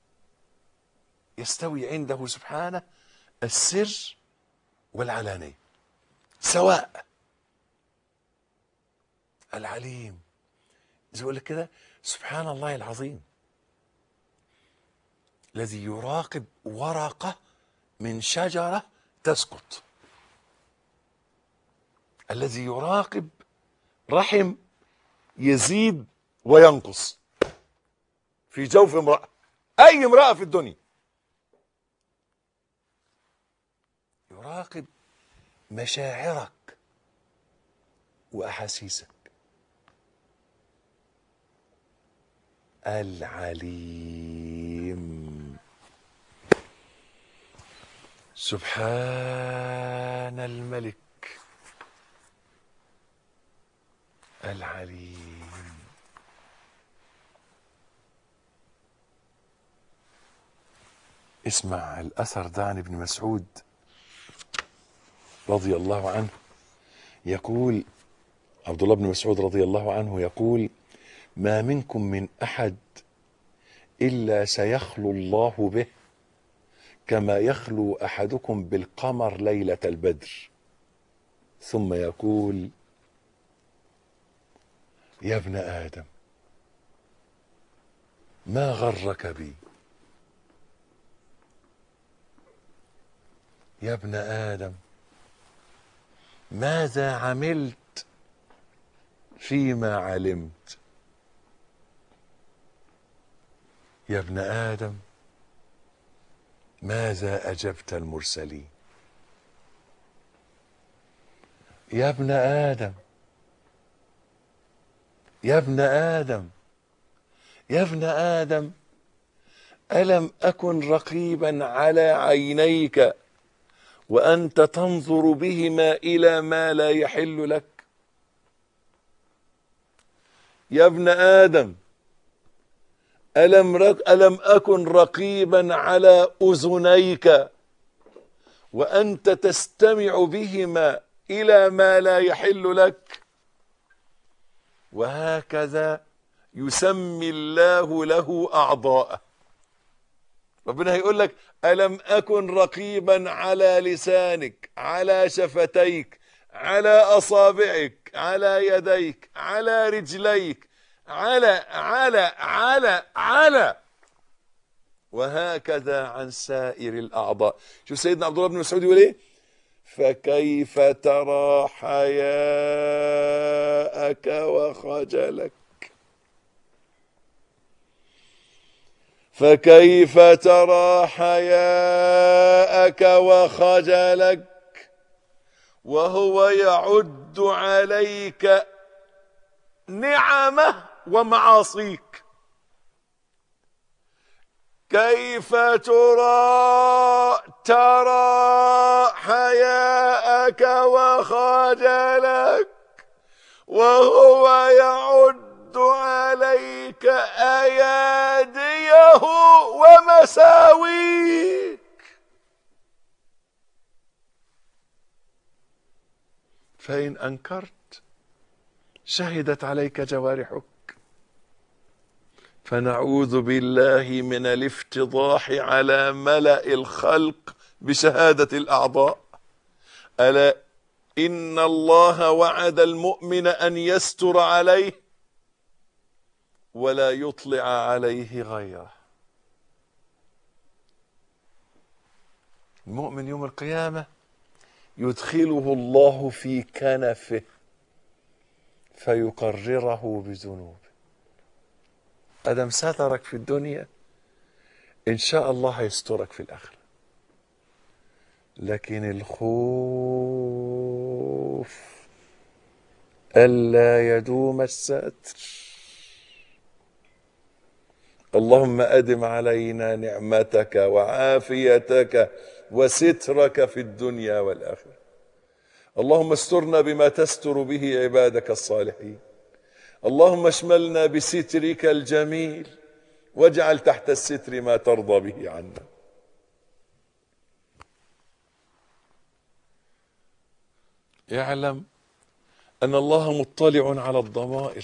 يستوي عنده سبحانه السر والعلانية سواء العليم زي يقول لك كده سبحان الله العظيم الذي يراقب ورقة من شجرة تسقط الذي يراقب رحم يزيد وينقص في جوف امرأة أي امرأة في الدنيا يراقب مشاعرك وأحاسيسك العليم سبحان الملك العليم اسمع الأثر ده عن ابن مسعود رضي الله عنه يقول عبد الله بن مسعود رضي الله عنه يقول ما منكم من احد الا سيخلو الله به كما يخلو احدكم بالقمر ليله البدر ثم يقول يا ابن ادم ما غرك بي يا ابن ادم ماذا عملت فيما علمت يا ابن ادم ماذا اجبت المرسلين يا ابن ادم يا ابن ادم يا ابن ادم الم اكن رقيبا على عينيك وانت تنظر بهما الى ما لا يحل لك يا ابن ادم الم رك الم اكن رقيبا على اذنيك وانت تستمع بهما الى ما لا يحل لك وهكذا يسمي الله له اعضاءه ربنا هيقول لك الم اكن رقيبا على لسانك على شفتيك على اصابعك على يديك على رجليك على على على على وهكذا عن سائر الاعضاء شوف سيدنا عبد الله بن مسعود يقول ايه فكيف ترى حياءك وخجلك فكيف ترى حياءك وخجلك وهو يعد عليك نعمه ومعاصيك كيف ترى ترى حياءك وخجلك وهو يعد عليك اياديه ومساويك فان انكرت شهدت عليك جوارحك فنعوذ بالله من الافتضاح على ملا الخلق بشهاده الاعضاء الا ان الله وعد المؤمن ان يستر عليه ولا يطلع عليه غيره المؤمن يوم القيامه يدخله الله في كنفه فيقرره بذنوبه ادم سترك في الدنيا ان شاء الله هيسترك في الاخره لكن الخوف الا يدوم الستر اللهم ادم علينا نعمتك وعافيتك وسترك في الدنيا والاخره اللهم استرنا بما تستر به عبادك الصالحين اللهم اشملنا بسترك الجميل واجعل تحت الستر ما ترضى به عنا اعلم ان الله مطلع على الضمائر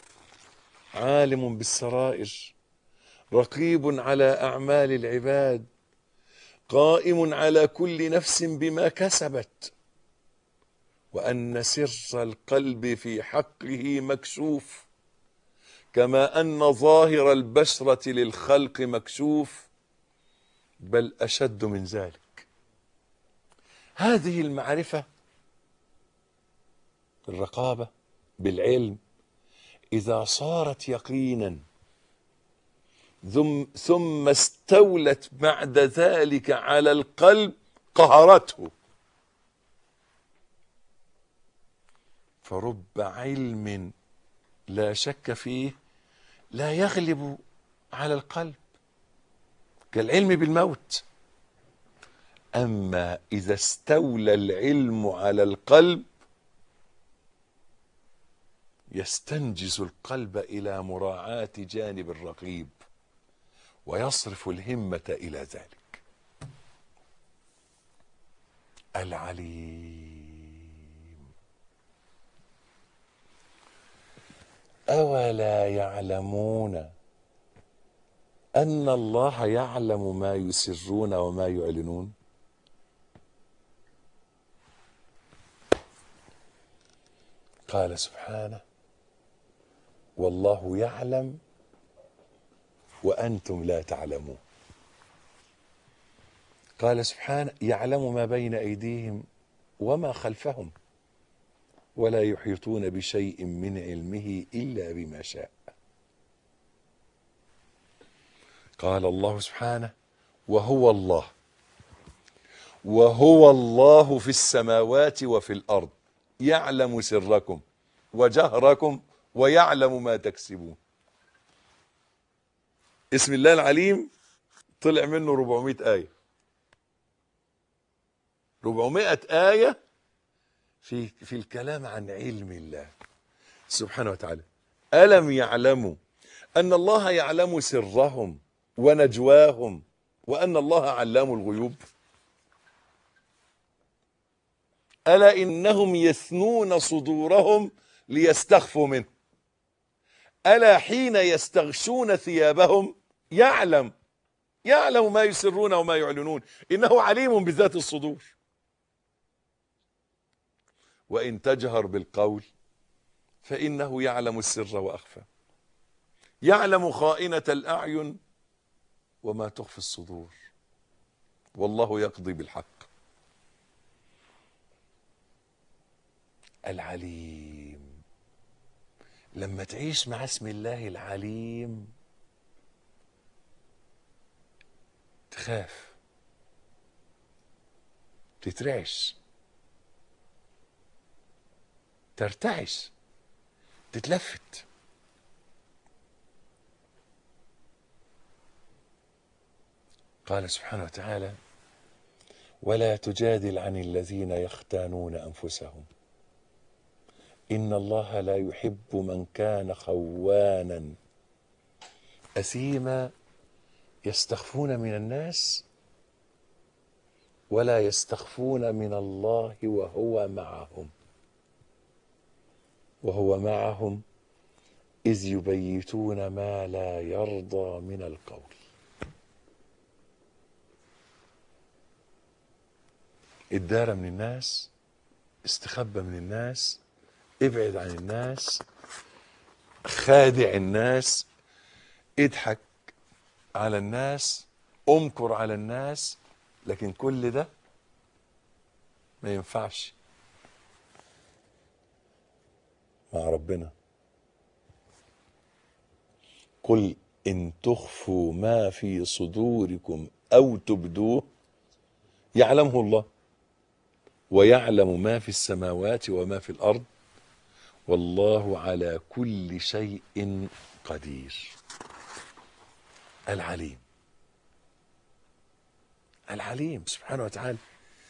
عالم بالسرائر رقيب على اعمال العباد قائم على كل نفس بما كسبت وان سر القلب في حقه مكشوف كما ان ظاهر البشره للخلق مكشوف بل اشد من ذلك هذه المعرفه الرقابه بالعلم اذا صارت يقينا ثم ثم استولت بعد ذلك على القلب قهرته فرب علم لا شك فيه لا يغلب على القلب كالعلم بالموت اما اذا استولى العلم على القلب يستنجز القلب الى مراعاه جانب الرقيب ويصرف الهمه الى ذلك العليم أولا يعلمون أن الله يعلم ما يسرون وما يعلنون قال سبحانه والله يعلم وأنتم لا تعلمون قال سبحانه يعلم ما بين أيديهم وما خلفهم ولا يحيطون بشيء من علمه إلا بما شاء قال الله سبحانه وهو الله وهو الله في السماوات وفي الأرض يعلم سركم وجهركم ويعلم ما تكسبون اسم الله العليم طلع منه 400 آية 400 آية في في الكلام عن علم الله سبحانه وتعالى ألم يعلموا أن الله يعلم سرهم ونجواهم وأن الله علام الغيوب ألا إنهم يثنون صدورهم ليستخفوا منه ألا حين يستغشون ثيابهم يعلم يعلم ما يسرون وما يعلنون إنه عليم بذات الصدور وإن تجهر بالقول فإنه يعلم السر وأخفى يعلم خائنة الأعين وما تخفي الصدور والله يقضي بالحق العليم لما تعيش مع اسم الله العليم تخاف تترعش ترتعش تتلفت قال سبحانه وتعالى ولا تجادل عن الذين يختانون انفسهم ان الله لا يحب من كان خوانا اثيما يستخفون من الناس ولا يستخفون من الله وهو معهم وهو معهم اذ يبيتون ما لا يرضى من القول ادار من الناس استخبى من الناس ابعد عن الناس خادع الناس اضحك على الناس امكر على الناس لكن كل ده ما ينفعش مع ربنا قل ان تخفوا ما في صدوركم او تبدوه يعلمه الله ويعلم ما في السماوات وما في الارض والله على كل شيء قدير العليم العليم سبحانه وتعالى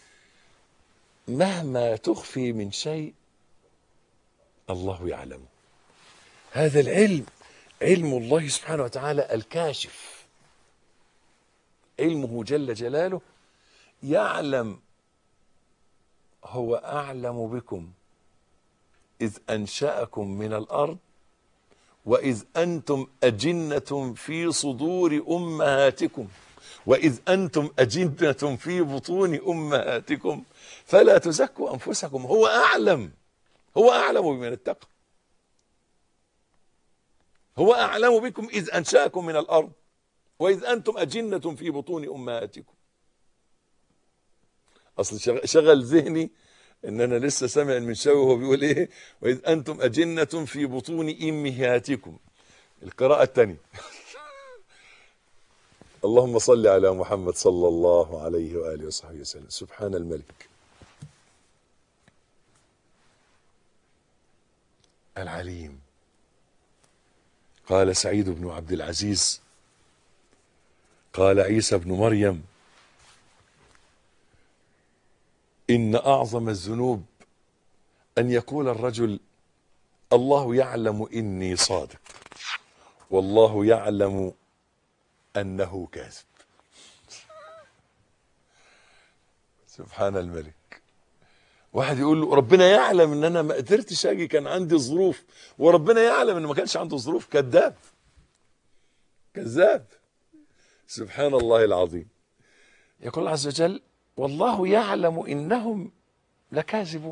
مهما تخفي من شيء الله يعلمه هذا العلم علم الله سبحانه وتعالى الكاشف علمه جل جلاله يعلم هو اعلم بكم اذ انشاكم من الارض واذ انتم اجنه في صدور امهاتكم واذ انتم اجنه في بطون امهاتكم فلا تزكوا انفسكم هو اعلم هو اعلم بمن اتقى هو اعلم بكم اذ انشاكم من الارض واذ انتم اجنه في بطون امهاتكم اصل شغل ذهني ان انا لسه سامع المنشاوي وهو بيقول ايه واذ انتم اجنه في بطون امهاتكم القراءه الثانيه اللهم صل على محمد صلى الله عليه واله وصحبه وسلم سبحان الملك العليم قال سعيد بن عبد العزيز قال عيسى بن مريم ان اعظم الذنوب ان يقول الرجل الله يعلم اني صادق والله يعلم انه كاذب سبحان الملك واحد يقول له ربنا يعلم ان انا ما قدرتش اجي كان عندي ظروف وربنا يعلم ان ما كانش عنده ظروف كذاب كذاب سبحان الله العظيم يقول الله عز وجل والله يعلم انهم لكاذبون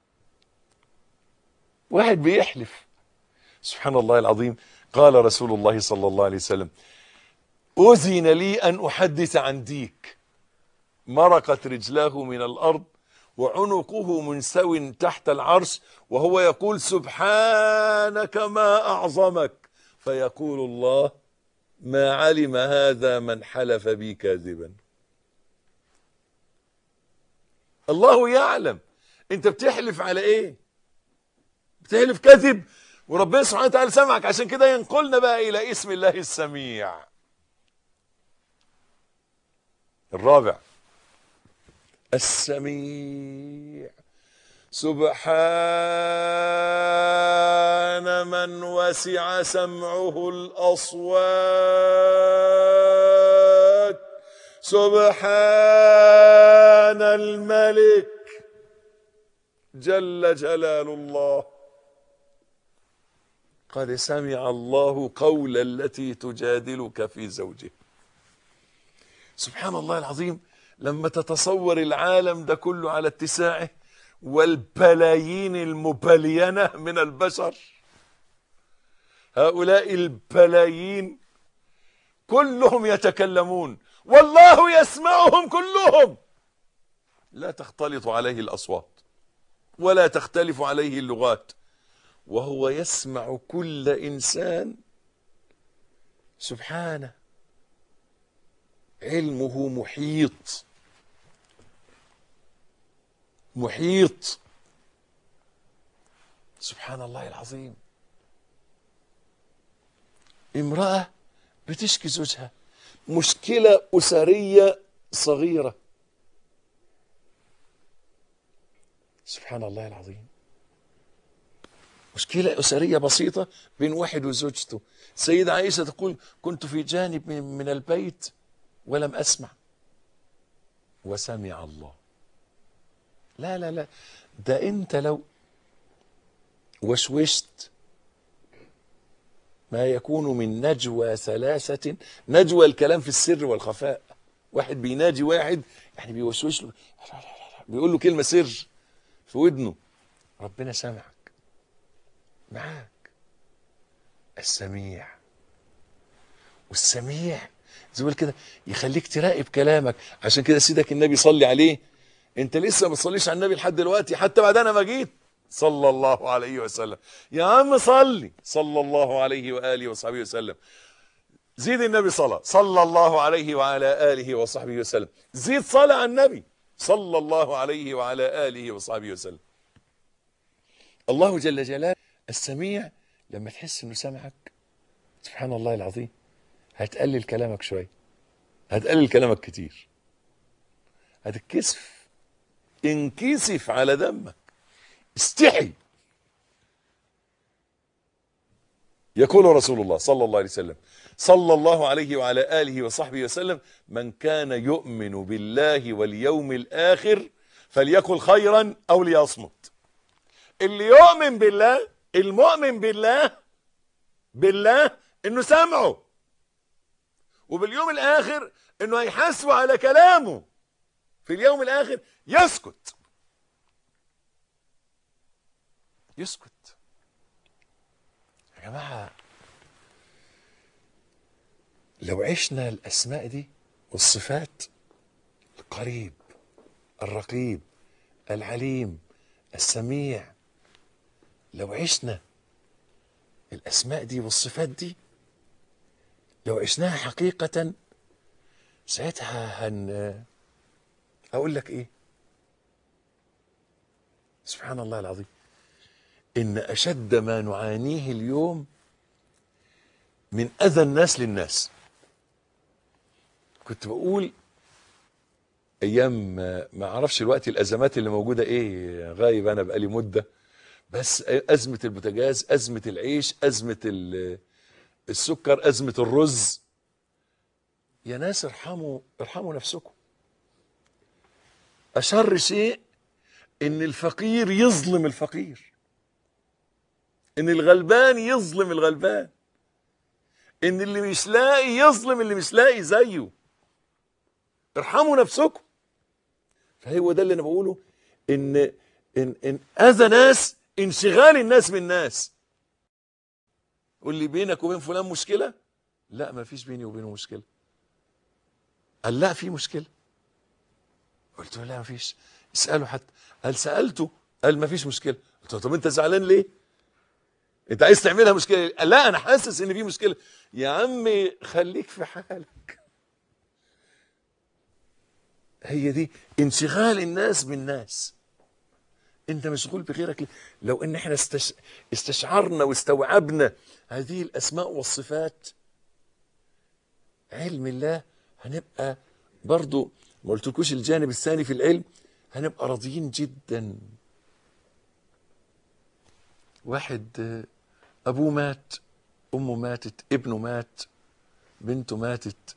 واحد بيحلف سبحان الله العظيم قال رسول الله صلى الله عليه وسلم أذن لي أن أحدث عن ديك مرقت رجلاه من الأرض وعنقه منسو تحت العرش وهو يقول سبحانك ما أعظمك فيقول الله ما علم هذا من حلف بي كاذبا الله يعلم انت بتحلف على ايه بتحلف كذب وربنا سبحانه وتعالى سمعك عشان كده ينقلنا بقى الى اسم الله السميع الرابع السميع سبحان من وسع سمعه الاصوات سبحان الملك جل جلال الله قد سمع الله قول التي تجادلك في زوجها سبحان الله العظيم لما تتصور العالم ده كله على اتساعه والبلايين المبلينة من البشر هؤلاء البلايين كلهم يتكلمون والله يسمعهم كلهم لا تختلط عليه الأصوات ولا تختلف عليه اللغات وهو يسمع كل إنسان سبحانه علمه محيط محيط سبحان الله العظيم امرأة بتشكي زوجها مشكلة أسرية صغيرة سبحان الله العظيم مشكلة أسرية بسيطة بين واحد وزوجته سيدة عائشة تقول كنت في جانب من, من البيت ولم أسمع وسمع الله لا لا لا ده أنت لو وشوشت ما يكون من نجوى ثلاثة نجوى الكلام في السر والخفاء واحد بيناجي واحد يعني بيوشوش له لا لا لا بيقول له كلمة سر في ودنه ربنا سامعك معاك السميع والسميع زي ما كده يخليك تراقب كلامك عشان كده سيدك النبي صلي عليه انت لسه ما تصليش على النبي لحد دلوقتي حتى بعد انا ما جيت صلى الله عليه وسلم يا عم صلي صلى الله عليه واله وصحبه وسلم زيد النبي صلاه صلى الله عليه وعلى اله وصحبه وسلم زيد صلاه على النبي صلى الله عليه وعلى اله وصحبه وسلم الله جل جلاله السميع لما تحس انه سمعك سبحان الله العظيم هتقلل كلامك شويه هتقلل كلامك كتير هتتكسف انكسف على دمك استحي يقول رسول الله صلى الله عليه وسلم صلى الله عليه وعلى آله وصحبه وسلم من كان يؤمن بالله واليوم الآخر فليقل خيرا أو ليصمت اللي يؤمن بالله المؤمن بالله بالله انه سمعه وباليوم الاخر انه هيحاسبه على كلامه في اليوم الاخر يسكت يسكت يا جماعه لو عشنا الاسماء دي والصفات القريب الرقيب العليم السميع لو عشنا الاسماء دي والصفات دي لو عشناها حقيقة ساعتها هن اقول لك ايه سبحان الله العظيم ان اشد ما نعانيه اليوم من اذى الناس للناس كنت بقول ايام ما اعرفش الوقت الازمات اللي موجوده ايه غايب انا بقالي مده بس ازمه البوتاجاز ازمه العيش ازمه السكر ازمه الرز يا ناس ارحموا ارحموا نفسكم اشر شيء ان الفقير يظلم الفقير ان الغلبان يظلم الغلبان ان اللي مش لاقي يظلم اللي مش لاقي زيه ارحموا نفسكم فهو ده اللي انا بقوله ان ان ان اذى ناس انشغال الناس بالناس قول لي بينك وبين فلان مشكله لا ما فيش بيني وبينه مشكله قال لا في مشكله قلت له لا ما فيش اساله حتى قال سالته قال ما فيش مشكله قلت له طب انت زعلان ليه انت عايز تعملها مشكله قال لا انا حاسس ان في مشكله يا عمي خليك في حالك هي دي انشغال الناس بالناس انت مشغول بغيرك ليه؟ لو ان احنا استش... استشعرنا واستوعبنا هذه الاسماء والصفات علم الله هنبقى برضو ما قلتلكوش الجانب الثاني في العلم هنبقى راضيين جدا واحد آه، ابوه مات امه ماتت ابنه مات بنته ماتت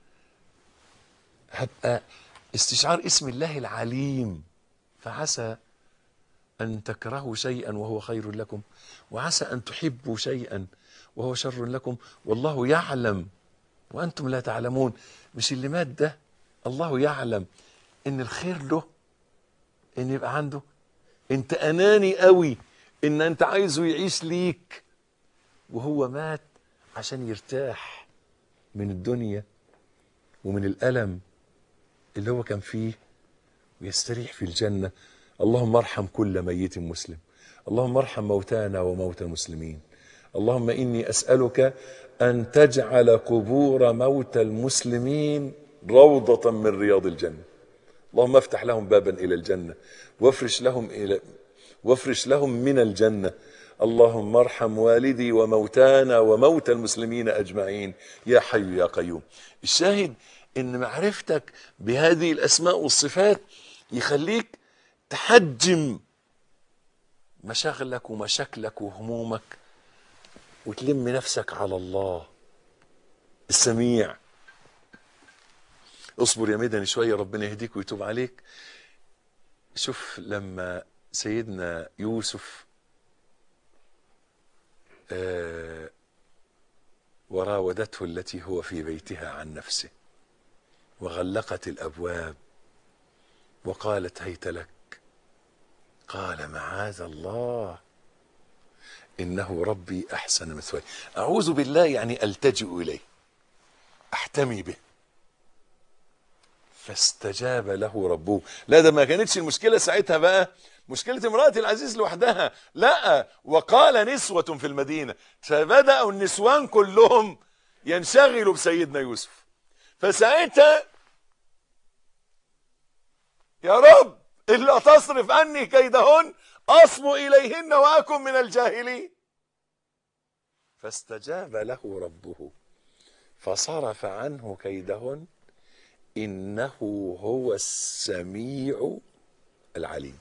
هبقى استشعار اسم الله العليم فعسى أن تكرهوا شيئا وهو خير لكم وعسى أن تحبوا شيئا وهو شر لكم والله يعلم وأنتم لا تعلمون مش اللي مات ده الله يعلم إن الخير له إن يبقى عنده أنت أناني قوي إن أنت عايزه يعيش ليك وهو مات عشان يرتاح من الدنيا ومن الألم اللي هو كان فيه ويستريح في الجنة اللهم ارحم كل ميت مسلم اللهم ارحم موتانا وموتى المسلمين اللهم إني أسألك أن تجعل قبور موتى المسلمين روضة من رياض الجنة اللهم افتح لهم بابا إلى الجنة وافرش لهم إلى وافرش لهم من الجنة اللهم ارحم والدي وموتانا وموتى المسلمين أجمعين يا حي يا قيوم الشاهد ان معرفتك بهذه الاسماء والصفات يخليك تحجم مشاغلك ومشاكلك وهمومك وتلم نفسك على الله السميع اصبر يا مدني شويه ربنا يهديك ويتوب عليك شوف لما سيدنا يوسف آه وراودته التي هو في بيتها عن نفسه وغلقت الابواب وقالت هيت لك قال معاذ الله انه ربي احسن مثواي اعوذ بالله يعني التجئ اليه احتمي به فاستجاب له ربه لا ده ما كانتش المشكله ساعتها بقى مشكله امراه العزيز لوحدها لا وقال نسوه في المدينه فبداوا النسوان كلهم ينشغلوا بسيدنا يوسف فساعتها يا رب إلا تصرف عني كيدهن أصب إليهن وأكن من الجاهلين فاستجاب له ربه فصرف عنه كيدهن إنه هو السميع العليم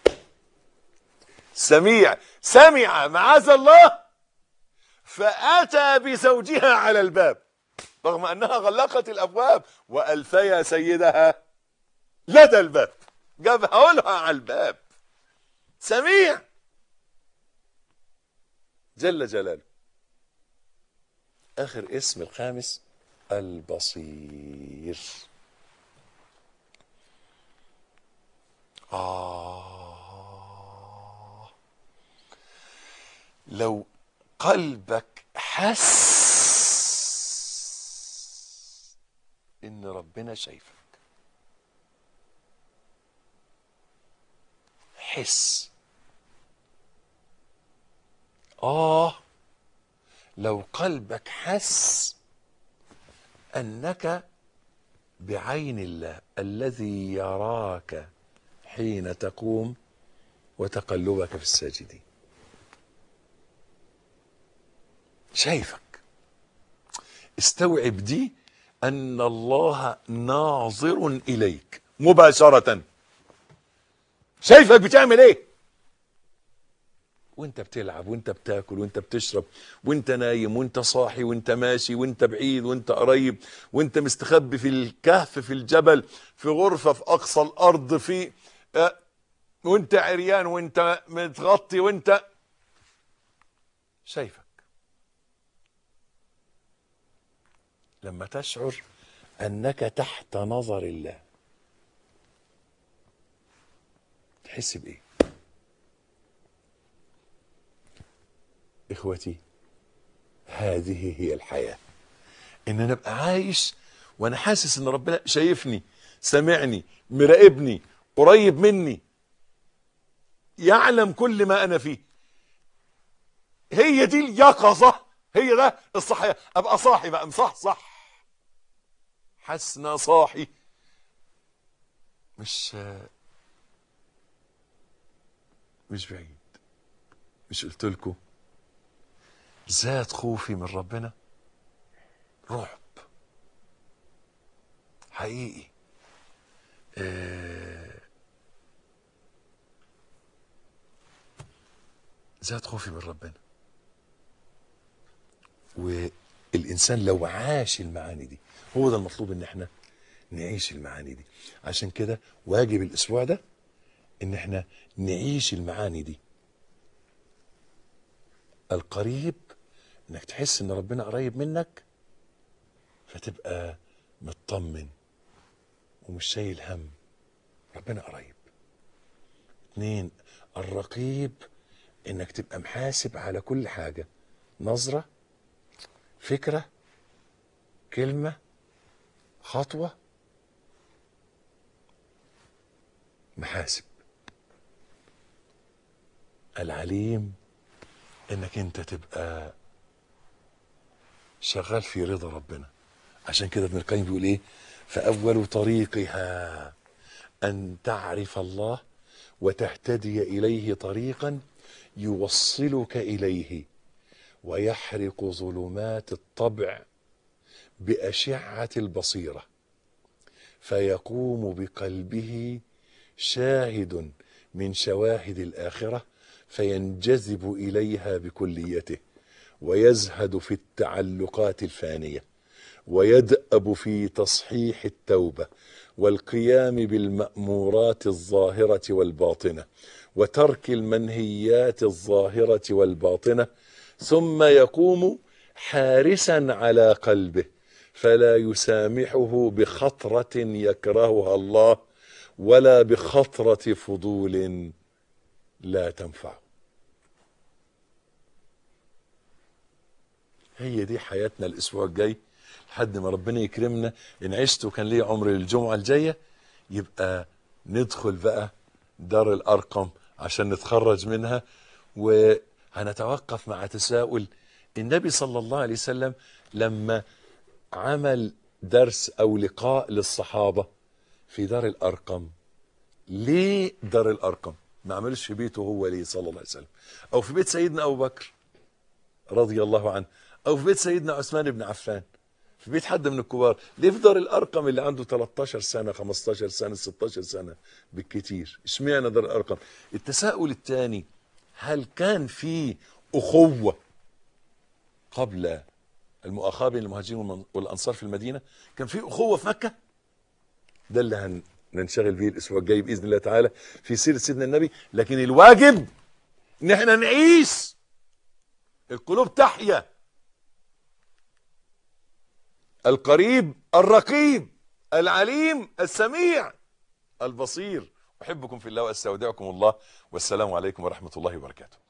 سميع سمع معاذ الله فأتى بزوجها على الباب رغم أنها غلقت الأبواب وألفيا سيدها لدى الباب جابها لها على الباب سميع جل جلاله آخر اسم الخامس البصير آه لو قلبك حس إن ربنا شايفك حس آه لو قلبك حس أنك بعين الله الذي يراك حين تقوم وتقلبك في الساجدين شايفك استوعب دي أن الله ناظر إليك مباشرةً شايفك بتعمل ايه وانت بتلعب وانت بتاكل وانت بتشرب وانت نايم وانت صاحي وانت ماشي وانت بعيد وانت قريب وانت مستخبي في الكهف في الجبل في غرفة في اقصى الارض في آه، وانت عريان وانت متغطي وانت شايفك لما تشعر انك تحت نظر الله تحس بايه اخوتي هذه هي الحياه ان انا ابقى عايش وانا حاسس ان ربنا شايفني سامعني مراقبني قريب مني يعلم كل ما انا فيه هي دي اليقظه هي ده الصحيح ابقى صاحي بقى مصحصح حاسس ان أنا صاحي مش مش بعيد مش قلت لكم زاد خوفي من ربنا رعب حقيقي آه زاد خوفي من ربنا والإنسان لو عاش المعاني دي هو ده المطلوب ان احنا نعيش المعاني دي عشان كده واجب الاسبوع ده ان احنا نعيش المعاني دي القريب انك تحس ان ربنا قريب منك فتبقى مطمن ومش شايل هم ربنا قريب اتنين الرقيب انك تبقى محاسب على كل حاجة نظرة فكرة كلمة خطوة محاسب العليم انك انت تبقى شغال في رضا ربنا عشان كده ابن القيم بيقول ايه فاول طريقها ان تعرف الله وتهتدي اليه طريقا يوصلك اليه ويحرق ظلمات الطبع باشعه البصيره فيقوم بقلبه شاهد من شواهد الاخره فينجذب اليها بكليته ويزهد في التعلقات الفانيه ويدأب في تصحيح التوبه والقيام بالمأمورات الظاهره والباطنه وترك المنهيات الظاهره والباطنه ثم يقوم حارسا على قلبه فلا يسامحه بخطره يكرهها الله ولا بخطره فضول لا تنفعه هي دي حياتنا الاسبوع الجاي لحد ما ربنا يكرمنا ان عشت وكان لي عمر الجمعه الجايه يبقى ندخل بقى دار الارقم عشان نتخرج منها وهنتوقف مع تساؤل النبي صلى الله عليه وسلم لما عمل درس او لقاء للصحابه في دار الارقم ليه دار الارقم ما عملش في بيته هو ليه صلى الله عليه وسلم او في بيت سيدنا ابو بكر رضي الله عنه او في بيت سيدنا عثمان بن عفان في بيت حد من الكبار ليه في دار الارقم اللي عنده 13 سنه 15 سنه 16 سنه بالكتير اشمعنى دار الارقم التساؤل الثاني هل كان في اخوه قبل المؤاخاه بين المهاجرين والانصار في المدينه كان في اخوه في مكه ده اللي هن ننشغل به الاسبوع الجاي باذن الله تعالى في سيره سيدنا النبي لكن الواجب ان احنا نعيش القلوب تحيا القريب الرقيب العليم السميع البصير احبكم في الله واستودعكم الله والسلام عليكم ورحمه الله وبركاته